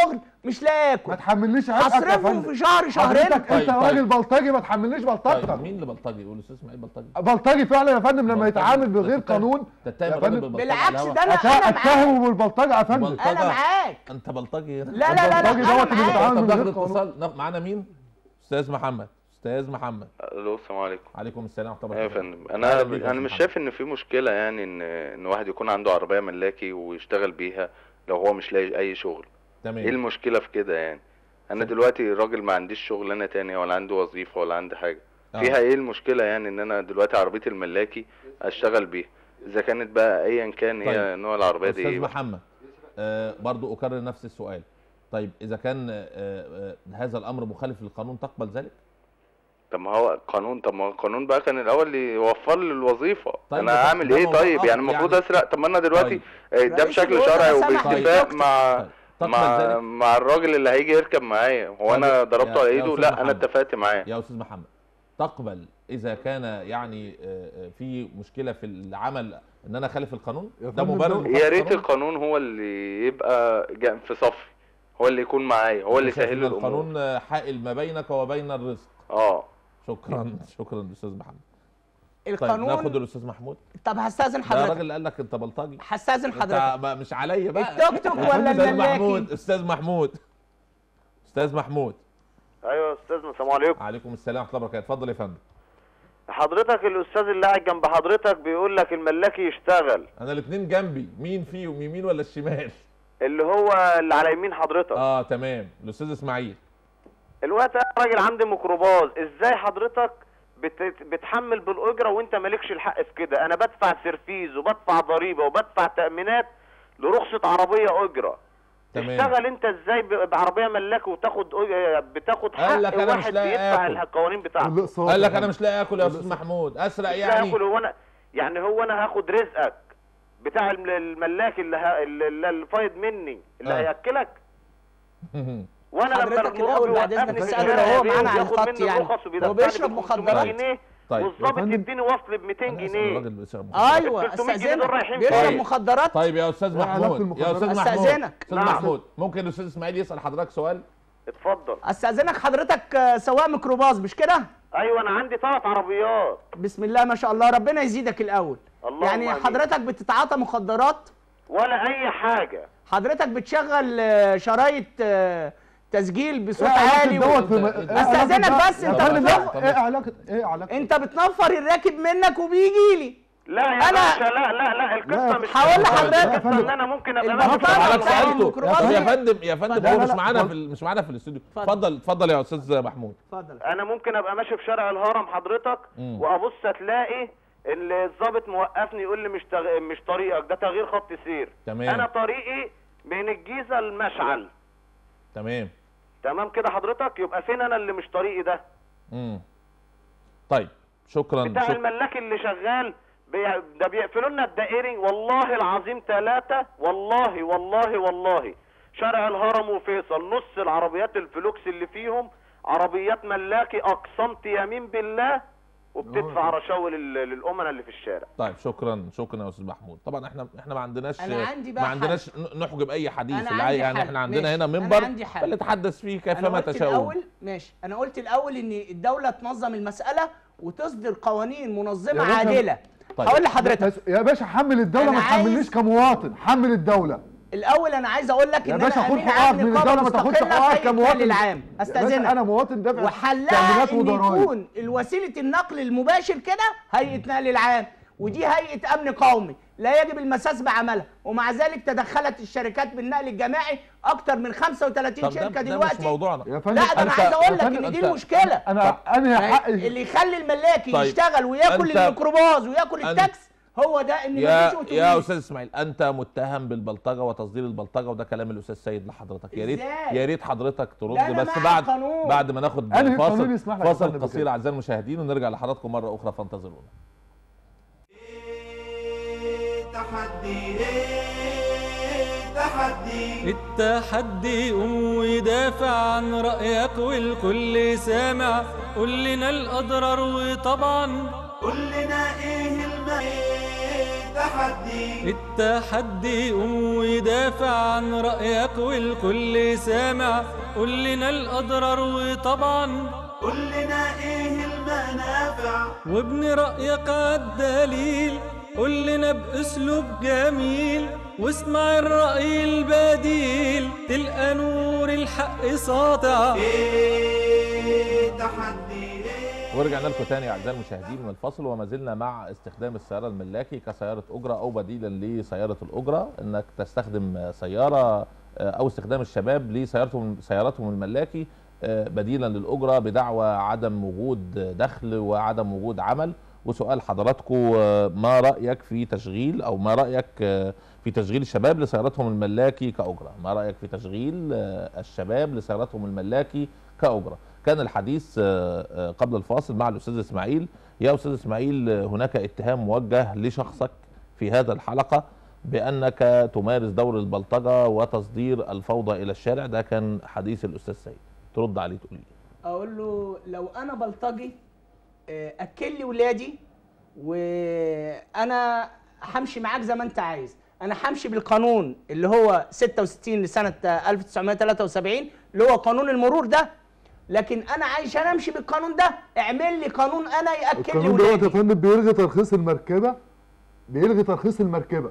مش لاقي اكل ما تحملنيش عبئك يا هصرفهم فندم في شهر شهرين حضرتك طيب، انت طيب. راجل بلطجي ما تحملنيش بلطجتك طيب مين اللي بلطجي يقول الاستاذ اسماعيل بلطجي بلطجي فعلا يا فندم لما بلطجي. يتعامل بغير تتهم- قانون تتهم يا الراجل فندم بالبلطجة بالعكس على ده الهوا. انا أت- انا معاك اتهمه بالبلطجه يا فندم بلطجة. انا معاك انت بلطجي هنا لا لا لا لا البلطجي انا دوت اللي معاك بيتعامل طب من ناخد غير قانون اتصال ناخد- معانا مين استاذ محمد استاذ محمد الو السلام عليكم عليكم السلام ورحمه الله ايوه يا وبركاته فندم انا أهلا بيك يا انا مش أستاذ شايف ان في مشكله يعني ان ان واحد يكون عنده عربيه ملاكي ويشتغل بيها لو هو مش لاقي اي شغل ايه تمام المشكله في كده يعني انا دلوقتي راجل ما عنديش شغلانه تانية ولا عندي وظيفه ولا عندي حاجه آه. فيها ايه المشكله يعني ان انا دلوقتي عربيتي الملاكي اشتغل بيها اذا كانت بقى ايا كان هي طيب. نوع العربيه دي استاذ ايه بقى. محمد آه برضو اكرر نفس السؤال طيب اذا كان آه آه هذا الامر مخالف للقانون تقبل ذلك طب ما هو قانون طب ما هو القانون بقى كان الاول اللي يوفر لي الوظيفه طيب انا ده- اعمل ده ايه موضوع طيب آخر. يعني المفروض يعني- اسرق طب ما انا دلوقتي طيب. آه، ده رئيس بشكل الوزراء شرعي سمح وباتفاق للدكتور. مع طيب. تقبل مع ذلك مع الراجل اللي هيجي يركب معايا هو طب انا يا- ضربته يا على ايده أستاذ لا انا محمد. اتفقت معاه يا استاذ محمد تقبل اذا كان يعني آه، آه، في مشكله في العمل ان انا خالف القانون يا ده فندم مبرر ده- يا لخالف ريت القانون؟ القانون هو اللي يبقى جا- في صفي هو اللي يكون معايا هو اللي أنت شايف يسهل إن لي الامور القانون آه، حائل ما بينك وبين الرزق اه شكرا شكرا استاذ محمد طيب القانون ناخد الاستاذ محمود طب هستاذن ده حضرتك الراجل اللي قال لك انت بلطجي هستاذن انت حضرتك بقى مش عليا بقى التوك توك ولا استاذ الملاكي محمود استاذ محمود استاذ محمود ايوه يا استاذنا السلام عليكم عليكم السلام ورحمه الله وبركاته اتفضل يا فندم حضرتك الاستاذ اللي قاعد جنب حضرتك بيقول لك الملاكي يشتغل انا الاثنين جنبي مين فيهم يمين ولا الشمال اللي هو اللي على يمين حضرتك اه تمام الاستاذ اسماعيل الوقت انا راجل عندي ميكروباص ازاي حضرتك بت... بتحمل بالاجره وانت مالكش الحق في كده انا بدفع سيرفيز وبدفع ضريبه وبدفع تامينات لرخصه عربيه اجره تمام. تشتغل انت ازاي ب- بعربيه ملاك وتاخد أج- بتاخد حق قال لك أنا مش واحد لاقي بيدفع آكل. القوانين بتاعته الاقساط قال يا لك انا فندم. مش لاقي اكل يا استاذ محمود اسرق لا يعني اكل هو انا يعني هو انا هاخد رزقك بتاع الم- الملاك اللي ه... اللي اللي فايض مني اللي آه. هياكلك وانا لما حضرتك المرور الأول بعد بيوقفني إذنك في اسأله الشارع لو هو بيه معانا على وبياخد الخط مني يعني. الرخص لو وبيدفعني بيشرب ب 500 مخدرات. جنيه طيب. والظابط يا فندم. يديني وصل ب 200 أنا أسأل جنيه الراجل اللي بيشرب ايوه 300 جنيه دول استاذنك رايحين بيشرب فين؟ مخدرات طيب يا استاذ إيه علاقة محمود يا المخدرات؟ استاذ محمود أستأذنك. استاذ نعم. محمود ممكن الاستاذ اسماعيل يسال حضرتك سؤال اتفضل استاذنك حضرتك آه، سواق ميكروباص مش كده ايوه انا عندي ثلاث عربيات بسم الله ما شاء الله ربنا يزيدك الاول اللهم يعني آمين. حضرتك بتتعاطى مخدرات ولا اي حاجه حضرتك بتشغل آه، شرايط آه، تسجيل بصوت إيه علاقة عالي دوت و... في م- أنت- إيه علاقة أستأذنك ده- بس، يا أنت فندم، بتنف- ايه علاقة ايه علاقة انت بتنفر الراكب منك وبيجي لي لا يا أنا- باشا لا لا لا القصه لا، مش هقول كده. لحضرتك. القصه ان انا ممكن ابقى المخدرات ماشي في حضرتك بتاع الشارع. سالته الميكروباص طب يا دي. فندم يا فندم اتفضل. هو لا، مش لا، معانا اتفضل. في ال- مش معانا في الاستوديو اتفضل. اتفضل اتفضل يا استاذ محمود اتفضل انا ممكن ابقى ماشي في شارع الهرم حضرتك مم. وابص تلاقي ان الضابط موقفني يقول لي مش تغ... مش طريقك ده تغيير خط سير تمام. انا طريقي من الجيزه المشعل تمام تمام كده حضرتك يبقى فين انا اللي مش طريقي ده امم طيب شكرا بتاع شكرا الملاك اللي شغال بي... ده بيقفلوا لنا الدائري والله العظيم ثلاثة والله والله والله شارع الهرم وفيصل نص العربيات الفلوكس اللي فيهم عربيات ملاكي اقسمت يمين بالله وبتدفع رشاوي لل- للامنا اللي في الشارع طيب شكرا شكرا يا استاذ محمود طبعا احنا احنا ما عندناش أنا عندي بقى ما عندناش ن- نحجب اي حديث أنا اللي عندي عاي- يعني حل. احنا عندنا ماشي. هنا أنا منبر عندي حل. فلنتحدث فيه انا كيفما قلت تشاؤون الاول ماشي انا قلت الاول ان الدوله تنظم المساله وتصدر قوانين منظمه يا باشا- عادله طيب. هقول لحضرتك بس- يا باشا حمل الدولة أنا ما تحملنيش عايز- كمواطن حمل الدولة الاول انا عايز اقول لك يا ان باشا انا خد امين حقوقك عام من نقابه الدولة ما تاخدش مستقله حقوقك في الإكمال كمواطن العام يا باشا استاذنك انا مواطن دافع وحلها تأمينات ان وضرايب يكون الوسيله النقل المباشر كده هيئه نقل العام ودي هيئه امن قومي لا يجب المساس بعملها ومع ذلك تدخلت الشركات بالنقل الجماعي اكتر من 35 طب ده, شركه ده مش دلوقتي موضوعنا يا فندم لا ده انا أنت- عايز اقول لك يا ان فندم دي أنت- المشكله انا انا ما هي- حقي اللي يخلي الملاكي طيب. يشتغل وياكل أنت- الميكروباص وياكل أنت- التاكس هو ده ان يا مفيش أوتوبيس. يا استاذ اسماعيل انت متهم بالبلطجه وتصدير البلطجه وده كلام الاستاذ سيد لحضرتك يا ريت إزاي؟ يا ريت حضرتك ده ترد أنا بس مع بعد القانون. بعد ما ناخد أنهي قانون فاصل يسمح لك يا فاصل فندم قصير بكده؟ اعزائي المشاهدين ونرجع لحضراتكم مره اخرى فانتظرونا تحدي إيه تحدي التحدي قوم ودافع عن رأيك والكل سامع قول لنا الأضرار وطبعا قول لنا إيه الم إيه تحدي التحدي قوم ودافع عن رأيك والكل سامع قول لنا الأضرار وطبعا قول لنا ايه المنافع وابن رأيك عالدليل قول لنا بأسلوب جميل واسمع الرأي البديل تلقى نور الحق ساطع ايه تحدي ايه ورجعنا لكم تاني اعزائي المشاهدين من الفصل وما زلنا مع استخدام السياره الملاكي كسياره اجره او بديلا لسياره الاجره انك تستخدم سياره آه، او استخدام الشباب لسيارتهم سياراتهم الملاكي آه، بديلا للاجره بدعوى عدم وجود دخل وعدم وجود عمل وسؤال حضراتكم آه، ما رايك في تشغيل او ما رايك آه، في تشغيل الشباب لسياراتهم الملاكي كاجره ما رايك في تشغيل آه، الشباب لسياراتهم الملاكي كاجره كان الحديث آه، آه، قبل الفاصل مع الاستاذ اسماعيل يا استاذ اسماعيل آه، هناك اتهام موجه لشخصك في هذا الحلقه بانك تمارس دور البلطجه وتصدير الفوضى الى الشارع ده كان حديث الاستاذ سيد ترد عليه تقول لي اقول له لو انا بلطجي آه، اكل لي ولادي وانا همشي معاك زي ما انت عايز انا همشي بالقانون اللي هو 66 لسنه آه، 1973 اللي هو قانون المرور ده لكن انا عايز انا امشي بالقانون ده اعمل لي قانون انا ياكل لي القانون دوت يا ولادي فندم بيلغي ترخيص المركبه بيلغي ترخيص المركبه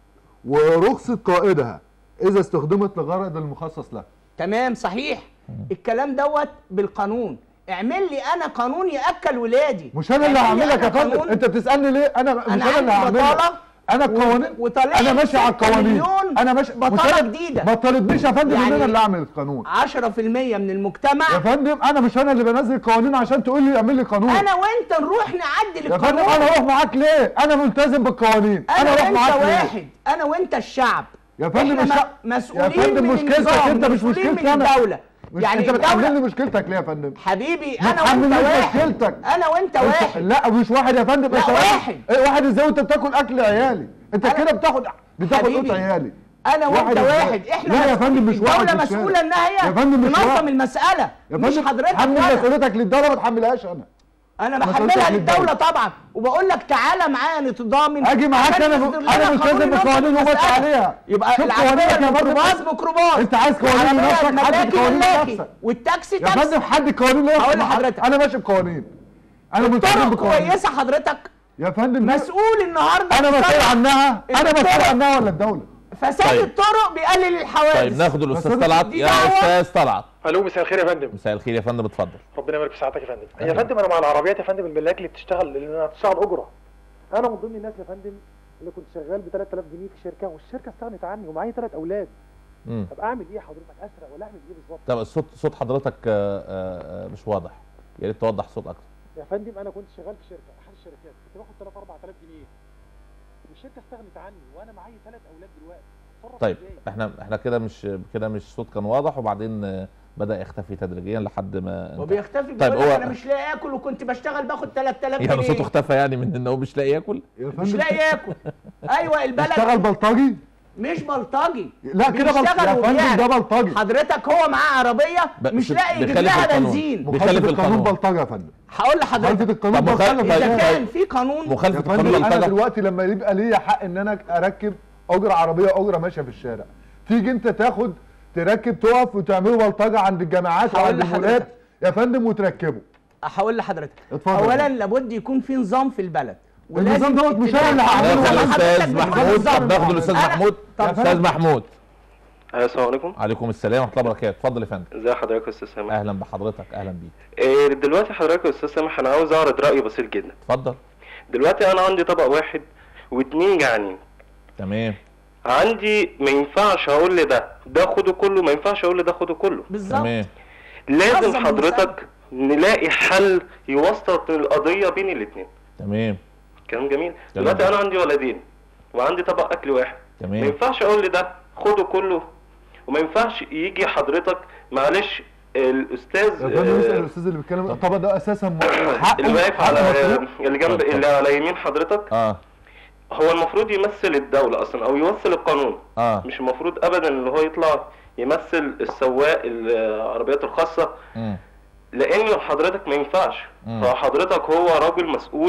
ورخصه قائدها اذا استخدمت لغرض المخصص لها تمام صحيح الكلام دوت بالقانون اعمل لي انا قانون ياكل ولادي مش انا اللي اعمل لي هعملك يا أنا فندم قانون. انت بتسالني ليه انا مش انا انا اللي عندي هعملك بطاله انا القوانين وطالع انا ماشي على ستة القوانين مليون انا ماشي بطالة مش أنا- جديدة. ما تطالبنيش يا فندم ان يعني انا اللي اعمل القانون 10% من المجتمع يا فندم انا مش انا اللي بنزل قوانين عشان تقول لي اعمل لي قانون انا وانت نروح نعدل يا فندم القانون انا اروح معاك ليه انا ملتزم بالقوانين انا, انا اروح وانت معاك ليه واحد انا وانت الشعب يا فندم احنا الشعب- م- مسؤولين يا فندم من مشكلتك النظام انت مش مسؤولين مشكلتي من انا الدوله مش يعني انت بتحملني الدوله مشكلتك ليه يا فندم حبيبي ما انا وانت تحملنيش واحد مشكلتك. انا وانت انت- واحد لا مش واحد يا فندم لا، انت واحد. ايه واحد ازاي وانت بتاكل اكل عيالي انت أنا- كده بتاخد بتاخد حبيبي، قوت عيالي انا وانت واحد ازاي؟ واحد احنا لا يا فندم مش واحد الدوله في الشارع. مسؤوله انها هي يا فندم مش تنظم واحد. المساله يا مش فندم حضرتك حمل ولا مسؤوليتك للدوله ما تحملهاش انا انا مسؤوليتك بحملها للدولة. للدوله طبعا وبقول لك تعالى معايا نتضامن اجي معاك عشان انا تصدر لنا انا ملتزم قانون ينظم بقوانين وماشي المسألة. عليها يبقى شوف العربيه قوانينك يا فندم. الميكروباص ميكروباص انت عايز قوانين العربية لنفسك حدد الملاكي قوانين ملاكي لنفسك والتاكسي يا فندم تاكسي حد قوانين لنفسك هقول ما حد- لحضرتك. انا ماشي بقوانين انا ملتزم طرق بقوانين كويسه حضرتك يا فندم مسؤول النهارده انا مسؤول تصلح. عنها انا الطرق- مسؤول عنها ولا الدوله فساد طيب. الطرق بيقلل الحوادث طيب ناخد الاستاذ بس طلعت دي يا دعوة. استاذ طلعت الو مساء الخير يا فندم مساء الخير يا فندم اتفضل ربنا يبارك في ساعتك يا فندم أهلا. يا فندم انا مع العربيات يا فندم الملاك اللي بتشتغل اللي بتشتغل اجره انا من ضمن الناس يا فندم اللي كنت شغال ب 3000 جنيه في شركه والشركه استغنت عني ومعايا ثلاث اولاد مم. طب اعمل ايه حضرتك اسرق ولا اعمل ايه بالظبط طب الصوت صوت حضرتك آه، آه، آه، مش واضح يا ريت توضح الصوت اكتر يا فندم انا كنت شغال في شركه احد الشركات كنت باخد 3 4000 جنيه والشركه استغنت عني وانا معايا ثلاث اولاد دلوقتي اتصرف طيب ازاي احنا احنا كده مش كده مش الصوت كان واضح وبعدين آه، بدا يختفي تدريجيا لحد ما انتهى. وبيختفي طيب بيقول لك هو- انا مش لاقي اكل وكنت بشتغل باخد 3000 جنيه يعني صوته اختفى يعني من ان هو مش لاقي ياكل يا مش فندم لاقي ياكل ايوه البلد اشتغل بلطجي مش بلطجي لا كده بلطجي بيشتغل يا فندم وبيعرف. ده بلطجي حضرتك هو معاه عربيه ب- مش في- لاقي يجيب بيخالف لها القانون. بنزين بيخالف مخالف القانون القانون. بلطجه يا فندم هقول مخالفة لحضرتك القانون طب مخالف- بلطجه اذا طيب. كان في قانون يا مخالفه فندم القانون انا بلطجه دلوقتي لما يبقى ليا حق ان انا اركب اجره عربيه اجره ماشيه في الشارع تيجي انت تاخد تركب تقف وتعملوا بلطجه عند الجامعات هقول وعند لحضرتك. المولات يا فندم وتركبوا هقول لحضرتك اتفضل. اولا لابد يكون في نظام في البلد النظام دوت مش انا اللي تتابع هعمله ناخد حضرتك الاستاذ بتقول محمود بالظبط. طب ناخد الاستاذ أنا- محمود طب استاذ محمود آه، السلام عليكم عليكم السلام ورحمه الله وبركاته اتفضل يا فندم ازي حضرتك يا استاذ سامح اهلا بحضرتك اهلا بيك إيه دلوقتي حضرتك يا استاذ سامح انا عاوز اعرض راي بسيط جدا اتفضل دلوقتي انا عندي طبق واحد واتنين جعانين تمام عندي ما ينفعش اقول لده ده خده كله ما ينفعش اقول لده خده كله بالظبط تمام لازم نظم حضرتك نلاقي حل يوسط القضيه بين الاثنين تمام كلام جميل كلام دلوقتي جميل. انا عندي ولدين وعندي طبق اكل واحد ما تمام ينفعش اقول لده خده كله وما ينفعش يجي حضرتك معلش الاستاذ يا فندم اسال آه، الاستاذ اللي بيتكلم الطبق ده اساسا م- حقه اللي واقف حقه على مسروق. اللي جنب اتفضل. اللي على يمين حضرتك اه هو المفروض يمثل الدولة أصلا أو يمثل القانون اه مش المفروض أبدا إن هو يطلع يمثل السواق العربيات الخاصة مم. لأن حضرتك ما ينفعش مم. فحضرتك هو راجل مسؤول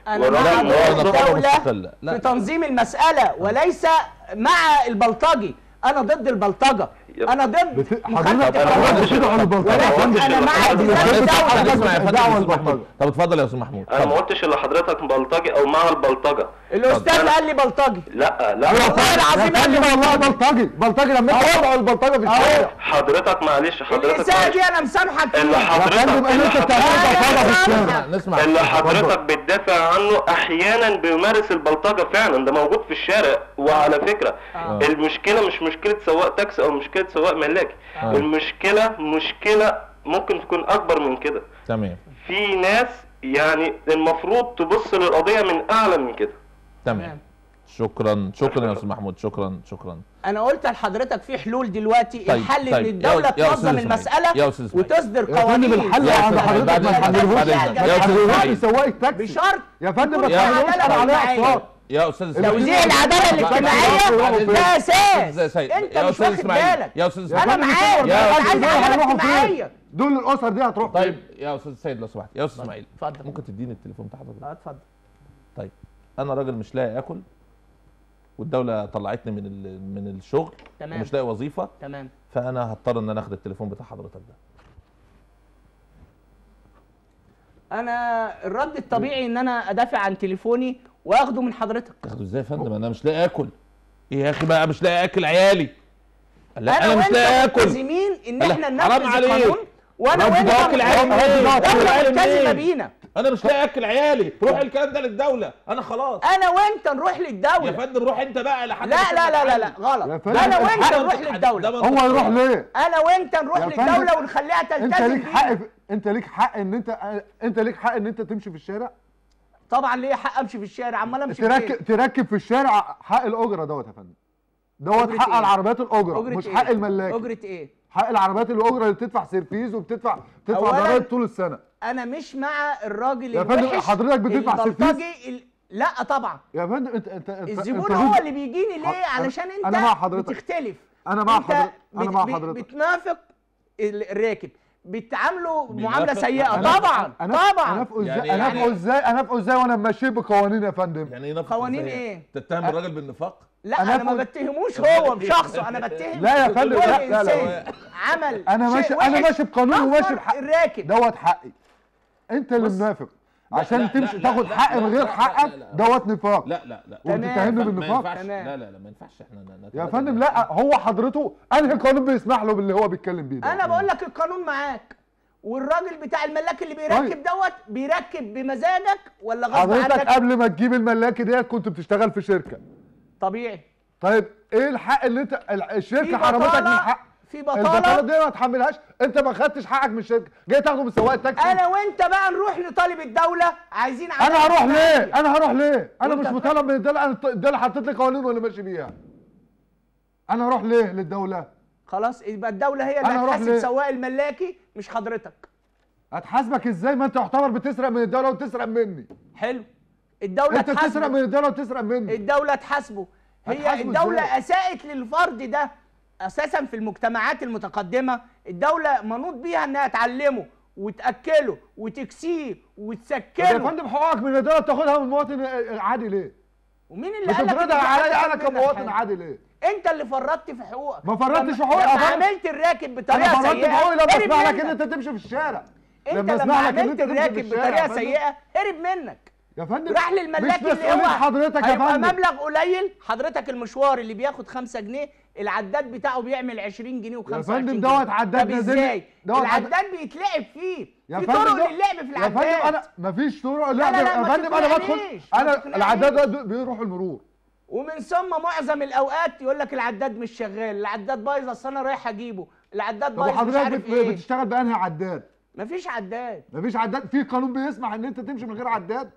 انا والراجل مع اللي دور هو نقابة الدوله مستقلة. لا. في تنظيم المساله وليس مع البلطجي انا ضد البلطجه يب. انا ضد بت- مخالفه حضرتك القانون. حضرتك بتدعو للبلطجة. ولكن انا مع حضرتك التزام بتدعو الدوله اسمع يا فندم دعوة أستاذ البلطجة. محمود طب اتفضل يا استاذ محمود انا ما اتفضل. قلتش ان حضرتك بلطجي او مع البلطجه الاستاذ قال لي بلطجي لا لا والله العظيم قال لي والله بلطجي بلطجي لما انت تدعو البلطجه في الشارع حضرتك معلش حضرتك الاساءه معلش. دي انا مسامحك اللي فيها يا فندم حضرتك انا اللي انت حضرتك- بتعمل بلطجه في الشارع نسمع اللي حضرتك اتفضل. بتدافع عنه احيانا بيمارس البلطجه فعلا ده موجود في الشارع وعلى فكره آه. المشكله مش مشكله سواق تاكسي او مشكله سواق ملاكي آه. المشكله مشكله ممكن تكون اكبر من كده تمام في ناس يعني المفروض تبص للقضيه من اعلى من كده تمام شكرا شكرا يا استاذ محمود شكرا شكرا انا قلت لحضرتك في حلول دلوقتي طيب، الحل طيب. ان الدوله يا- يا أستاذ تنظم إسماعيل. المساله يا أستاذ إسماعيل. وتصدر يا فندم قوانين الحل يا عند أستاذ حضرتك بعد ما إذنك، تحملوش بعد إذنك. يا أستاذ تحملوش إسماعيل. سواق التاكسي بشرط يا فندم يكون ما في تحملوش عدالة عليه اجتماعية. اقساط يا استاذ اسماعيل توزيع العداله الاجتماعيه ده اساس يا سيد. انت يا مش أستاذ واخد إسماعيل. بالك يا استاذ انا اسماعيل معاك يا انا عايز دول عداله هيروحوا فين؟ اجتماعيه دول الاسر دي هتروح طيب فين؟ يا استاذ سيد لو سمحت يا استاذ اسماعيل اتفضل. ممكن تديني التليفون بتاع حضرتك اه اتفضل طيب انا راجل مش لاقي اكل والدوله طلعتني من ال- من الشغل تمام. ومش لاقي وظيفه تمام فانا هضطر ان انا اخد التليفون بتاع حضرتك ده انا الرد الطبيعي ان انا ادافع عن تليفوني واخده من حضرتك تاخده ازاي يا فندم انا مش لاقي اكل ايه يا اخي بقى مش لاقي اكل عيالي لا انا, مش وانت لاقي اكل ملتزمين ان لا، احنا حرام ننفذ عليك. القانون وانا رب وانت واكل عيالي منين؟ واكل الدوله عيالي ملتزمه منين؟ بينا انا مش لاقي اكل عيالي روح الكلام ده للدوله انا خلاص انا وانت نروح يا للدوله فندم روح انت بقى لحد لا ما لا لا لا تتعلم. لا غلط يا فندم انا وانت الحق نروح ده للدوله منطق. هو يروح ليه؟ انا وانت نروح يا فندم، للدوله ونخليها انت تلتزم ليك حق بينا في... انت ليك حق ان انت انت ليك حق ان انت تمشي في الشارع طبعا ليا حق امشي في الشارع عمال امشي فين؟ تركب تركب في الشارع حق الاجره دوت يا فندم دوت أجرة حق إيه؟ العربيات الاجره أجرة مش إيه؟ حق الملاك اجره ايه حق العربيات الاجره اللي بتدفع سيرفيز وبتدفع بتدفع أولاً، ضرائب طول السنه انا مش مع الراجل يا فندم، الوحش حضرتك بتدفع سيرفيس؟ البلطجي ال... لا طبعا يا فندم انت انت انت الزبون انت هو ضد- اللي بيجيني ليه أنا- علشان انت أنا مع حضرتك. بتختلف انا مع انت حضرتك انا بت- مع بت- حضرتك بتنافق ال- الراكب بتعامله معامله بينافق؟ سيئه أنا- طبعا انا طبعا انافقه ازاي يعني- انافقه يعني- ازاي انافقه ازاي وانا ماشي بقوانين يا فندم يعني ايه نفق قوانين إزاي؟ إيه؟ تتهم الراجل بالنفاق لا أنا انا ما أقول- بتهموش هو بشخصه انا بتهم لا يا فندم، كل لا، لا، لا. إنسان عمل انا شيء ماشي انا وحش ماشي بقانون وماشي كفر بحق الراكب دوت حقي انت اللي بص. منافق لا، عشان لا، تمشي لا، تاخد لا، حق لا، من غير لا، حقك لا، لا. دوت نفاق لا لا لا وانت تمام. تتهمني ما بالنفاق ينفعش تمام. لا لا لا ما ينفعش احنا ن- يا نتراجع فندم مع لا هو حضرته انهي قانون بيسمح له باللي هو بيتكلم بيه ده انا بقول لك القانون معاك والراجل بتاع الملاك اللي بيركب طيب. دوت بيركب بمزاجك ولا غصب حضرتك عنك قبل ما تجيب الملاكي ديت كنت بتشتغل في شركه طبيعي طيب ايه الحق اللي انت ال- في الشركه حرمتك من بطاله حق في البطاله بطاله دي ما تحملهاش انت ما خدتش حقك من الشركه جاي تاخده من سواق التاكسي انا وانت بقى نروح لطالب الدوله عايزين انا عدالة هروح اجتماعية. ليه انا هروح ليه انا وأنت مش فاهم؟ مطالب من الدوله انا الدوله حطت لي قوانين وانا ماشي بيها انا هروح ليه للدوله خلاص يبقى الدوله هي اللي أنا هروح هتحاسب ليه؟ سواق الملاكي مش حضرتك هتحاسبك ازاي ما انت يعتبر بتسرق من الدوله وتسرق مني حلو الدوله انت بتسرق تحاسبه من الدوله وتسرق مني الدوله تحاسبه هي هتحاسبه الدوله إزاي؟ اساءت للفرد ده اساسا في المجتمعات المتقدمه الدوله منوط بيها انها تعلمه وتاكله وتكسيه طب يا وتسكنه فندم حقوقك من الدوله بتاخدها من المواطن عادي ليه؟ ومين اللي قال لك بتفرضها إن دي عليا حاجة انا منك كمواطن حاجة؟ عادي ليه؟ انت اللي فرطت في حقوقك ما فرطتش لما- في حقوقي، لما أنا فرط- عملت الراكب انا بطريقه فرطت سيئه في حقوقي لما هرب اسمح لك منك. ان انت تمشي في الشارع انت لما لما اسمح لك ان عملت انت تمشي في الراكب الشارع بطريقه يا فندم. سيئه هرب منك يا فندم راح للملاك مش اللي مسؤولية هو حضرتك يا هيبقى فندم مبلغ قليل حضرتك المشوار اللي بياخد 5 جنيه العداد بتاعه بيعمل 20 جنيه و25 يا فندم جنيه دوت عداد طب نازل- ازاي دوت عد- العداد بيتلعب فيه يا في فندم طرق ده- للعب في يا فندم العداد انا مفيش طرق لا، لعب لا، يا ما فندم انا بدخل تقنعنيش، ما انا تقنعنيش. العداد ده بيروح المرور ومن ثم معظم الاوقات يقول لك العداد مش شغال العداد بايظ اصل انا رايح اجيبه العداد طب بايظ مش وحضرتك عارف بت- ايه بتشتغل بانهي عداد؟ مفيش عداد مفيش عداد في قانون بيسمح ان انت تمشي من غير عداد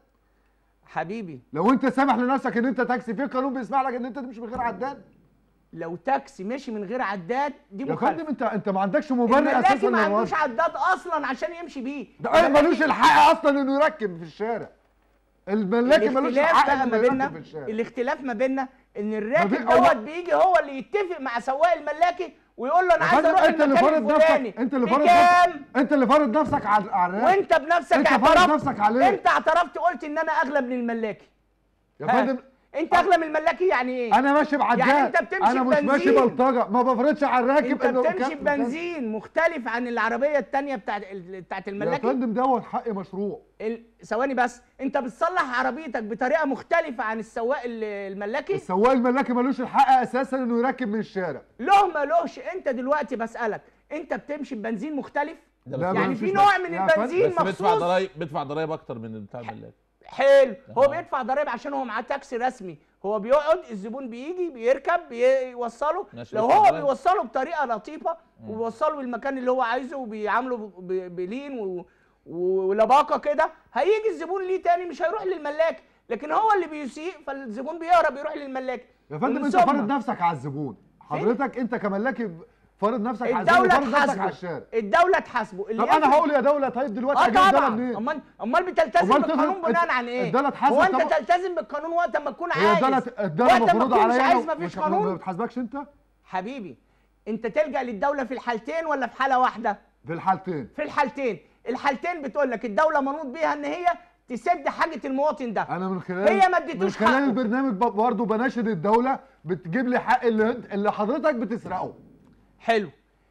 حبيبي لو انت سامح لنفسك ان انت تاكسي في قانون بيسمح لك ان انت تمشي من غير عداد لو تاكسي مشي من غير عداد دي يا مخالفه فندم انت انت ما عندكش مبرر الملاكي اساسا ما عندوش للوضع. عداد اصلا عشان يمشي بيه ده ايه ملوش الحق اصلا انه يركب في الشارع الملاكي ملوش الاختلاف الحق بقى انه ما يركب بيننا في الشارع الاختلاف ما بيننا ان الراكب ما بين- هو- دوت بيجي هو اللي يتفق مع سواق الملاكي ويقول له انا يا عايز فندم اروح انت اللي المكان فارض الفلاني نفسك انت اللي فارض بكام نفسك انت اللي فارض نفسك على على الراب. وانت بنفسك انت فارض اعترفت نفسك عليه انت اعترفت قلت ان انا اغلى من الملاكي يا ها. فندم انت اغلى من الملاكي يعني ايه انا ماشي بعجال يعني انت بتمشي انا مش ماشي ببنزين. بلطجه ما بفرضش على الراكب انت انه بتمشي كان- ببنزين مختلف عن العربيه الثانيه بتاعت بتاعت يا الملاكي فندم دوت حق مشروع ال- ثواني بس انت بتصلح عربيتك بطريقه مختلفه عن السواق ال- الملاكي السواق الملاكي ملوش الحق اساسا انه يركب من الشارع له مالوش انت دلوقتي بسالك انت بتمشي ببنزين مختلف ده لا، بس- يعني مفيش في بس- نوع من يا فندم، البنزين بس بيدفع مخصوص ضرايب بيدفع ضرايب اكتر من بتاع الملاك حلو هو آه. بيدفع ضرايب عشان هو معاه تاكسي رسمي هو بيقعد الزبون بيجي بيركب بيوصله ماشي، لو بيدفع هو ضرايب. بيوصله بطريقه لطيفه وبيوصله بالمكان اللي هو عايزه وبيعامله ب- ب- بلين و- و- ولباقه كده هيجي الزبون ليه تاني مش هيروح للملاك لكن هو اللي بيسيء فالزبون بيهرب يروح للملاك يا فندم ومن انت ثم فارض نفسك على الزبون حضرتك انت كملاكي فارض نفسك على الزبون الدولة فارض نفسك على تحاسبه الشارع الدولة تحاسبه اللي طب انا يفرق- هقول يا دوله طيب دلوقتي اه هجيب الدوله طبعا منين؟ امال امال بتلتزم أمال بالقانون تفرض- بناء عن ايه؟ الدولة تحاسبك هو انت طبعا. تلتزم بالقانون وقت ما تكون هي عايز الدوله الدوله وقت ما مفروضه تكونش عليا عايز أنا مفيش مش- ما قانون بتحاسبكش انت حبيبي انت تلجأ للدولة في الحالتين ولا في حالة واحدة؟ في الحالتين في الحالتين الحالتين بتقول لك الدولة منوط بيها ان هي تسد حاجة المواطن ده انا من خلال هي ما من اديتوش خلال حقه. البرنامج ب- برضه بناشد الدوله بتجيب لي حق اللي اللي حضرتك بتسرقه حلو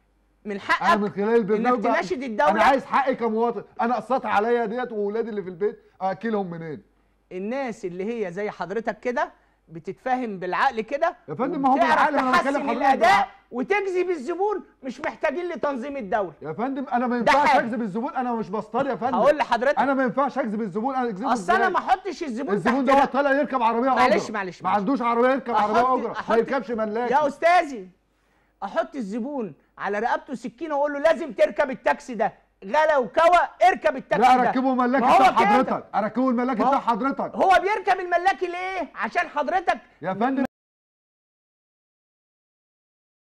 من حقك انا من خلال البرنامج انك بقى- تناشد الدولة انا عايز حقي كمواطن انا قسطت عليا ديت واولادي اللي في البيت اكلهم منين الناس اللي هي زي حضرتك كده بتتفاهم بالعقل كده يا فندم، ما هو وبتعرف بالعقل، ما أنا بكلم تحسن حضرتك الاداء بالعقل. وتجذب الزبون مش محتاجين لتنظيم الدوله يا فندم انا ما ده ينفعش حاجة. اجذب الزبون انا مش بسطار يا فندم هقول لحضرتك انا ما ينفعش اجذب الزبون انا اجذبه اصل انا ازاي ما احطش الزبون الزبون تحت ده رق- طالع يركب عربيه معلش، أجرة. معلش، ما معلش. عندوش عربيه يركب أحط- عربيه اجره أحط- ما يركبش ملاك يا استاذي احط الزبون على رقبته سكينه واقول له لازم تركب التاكسي ده غلا وكوى اركب التاكسي لا ده اركبه ملاكي ما هو بتاع كده. حضرتك اركبه الملاكي ما هو- بتاع حضرتك هو بيركب الملاكي ليه عشان حضرتك يا فندم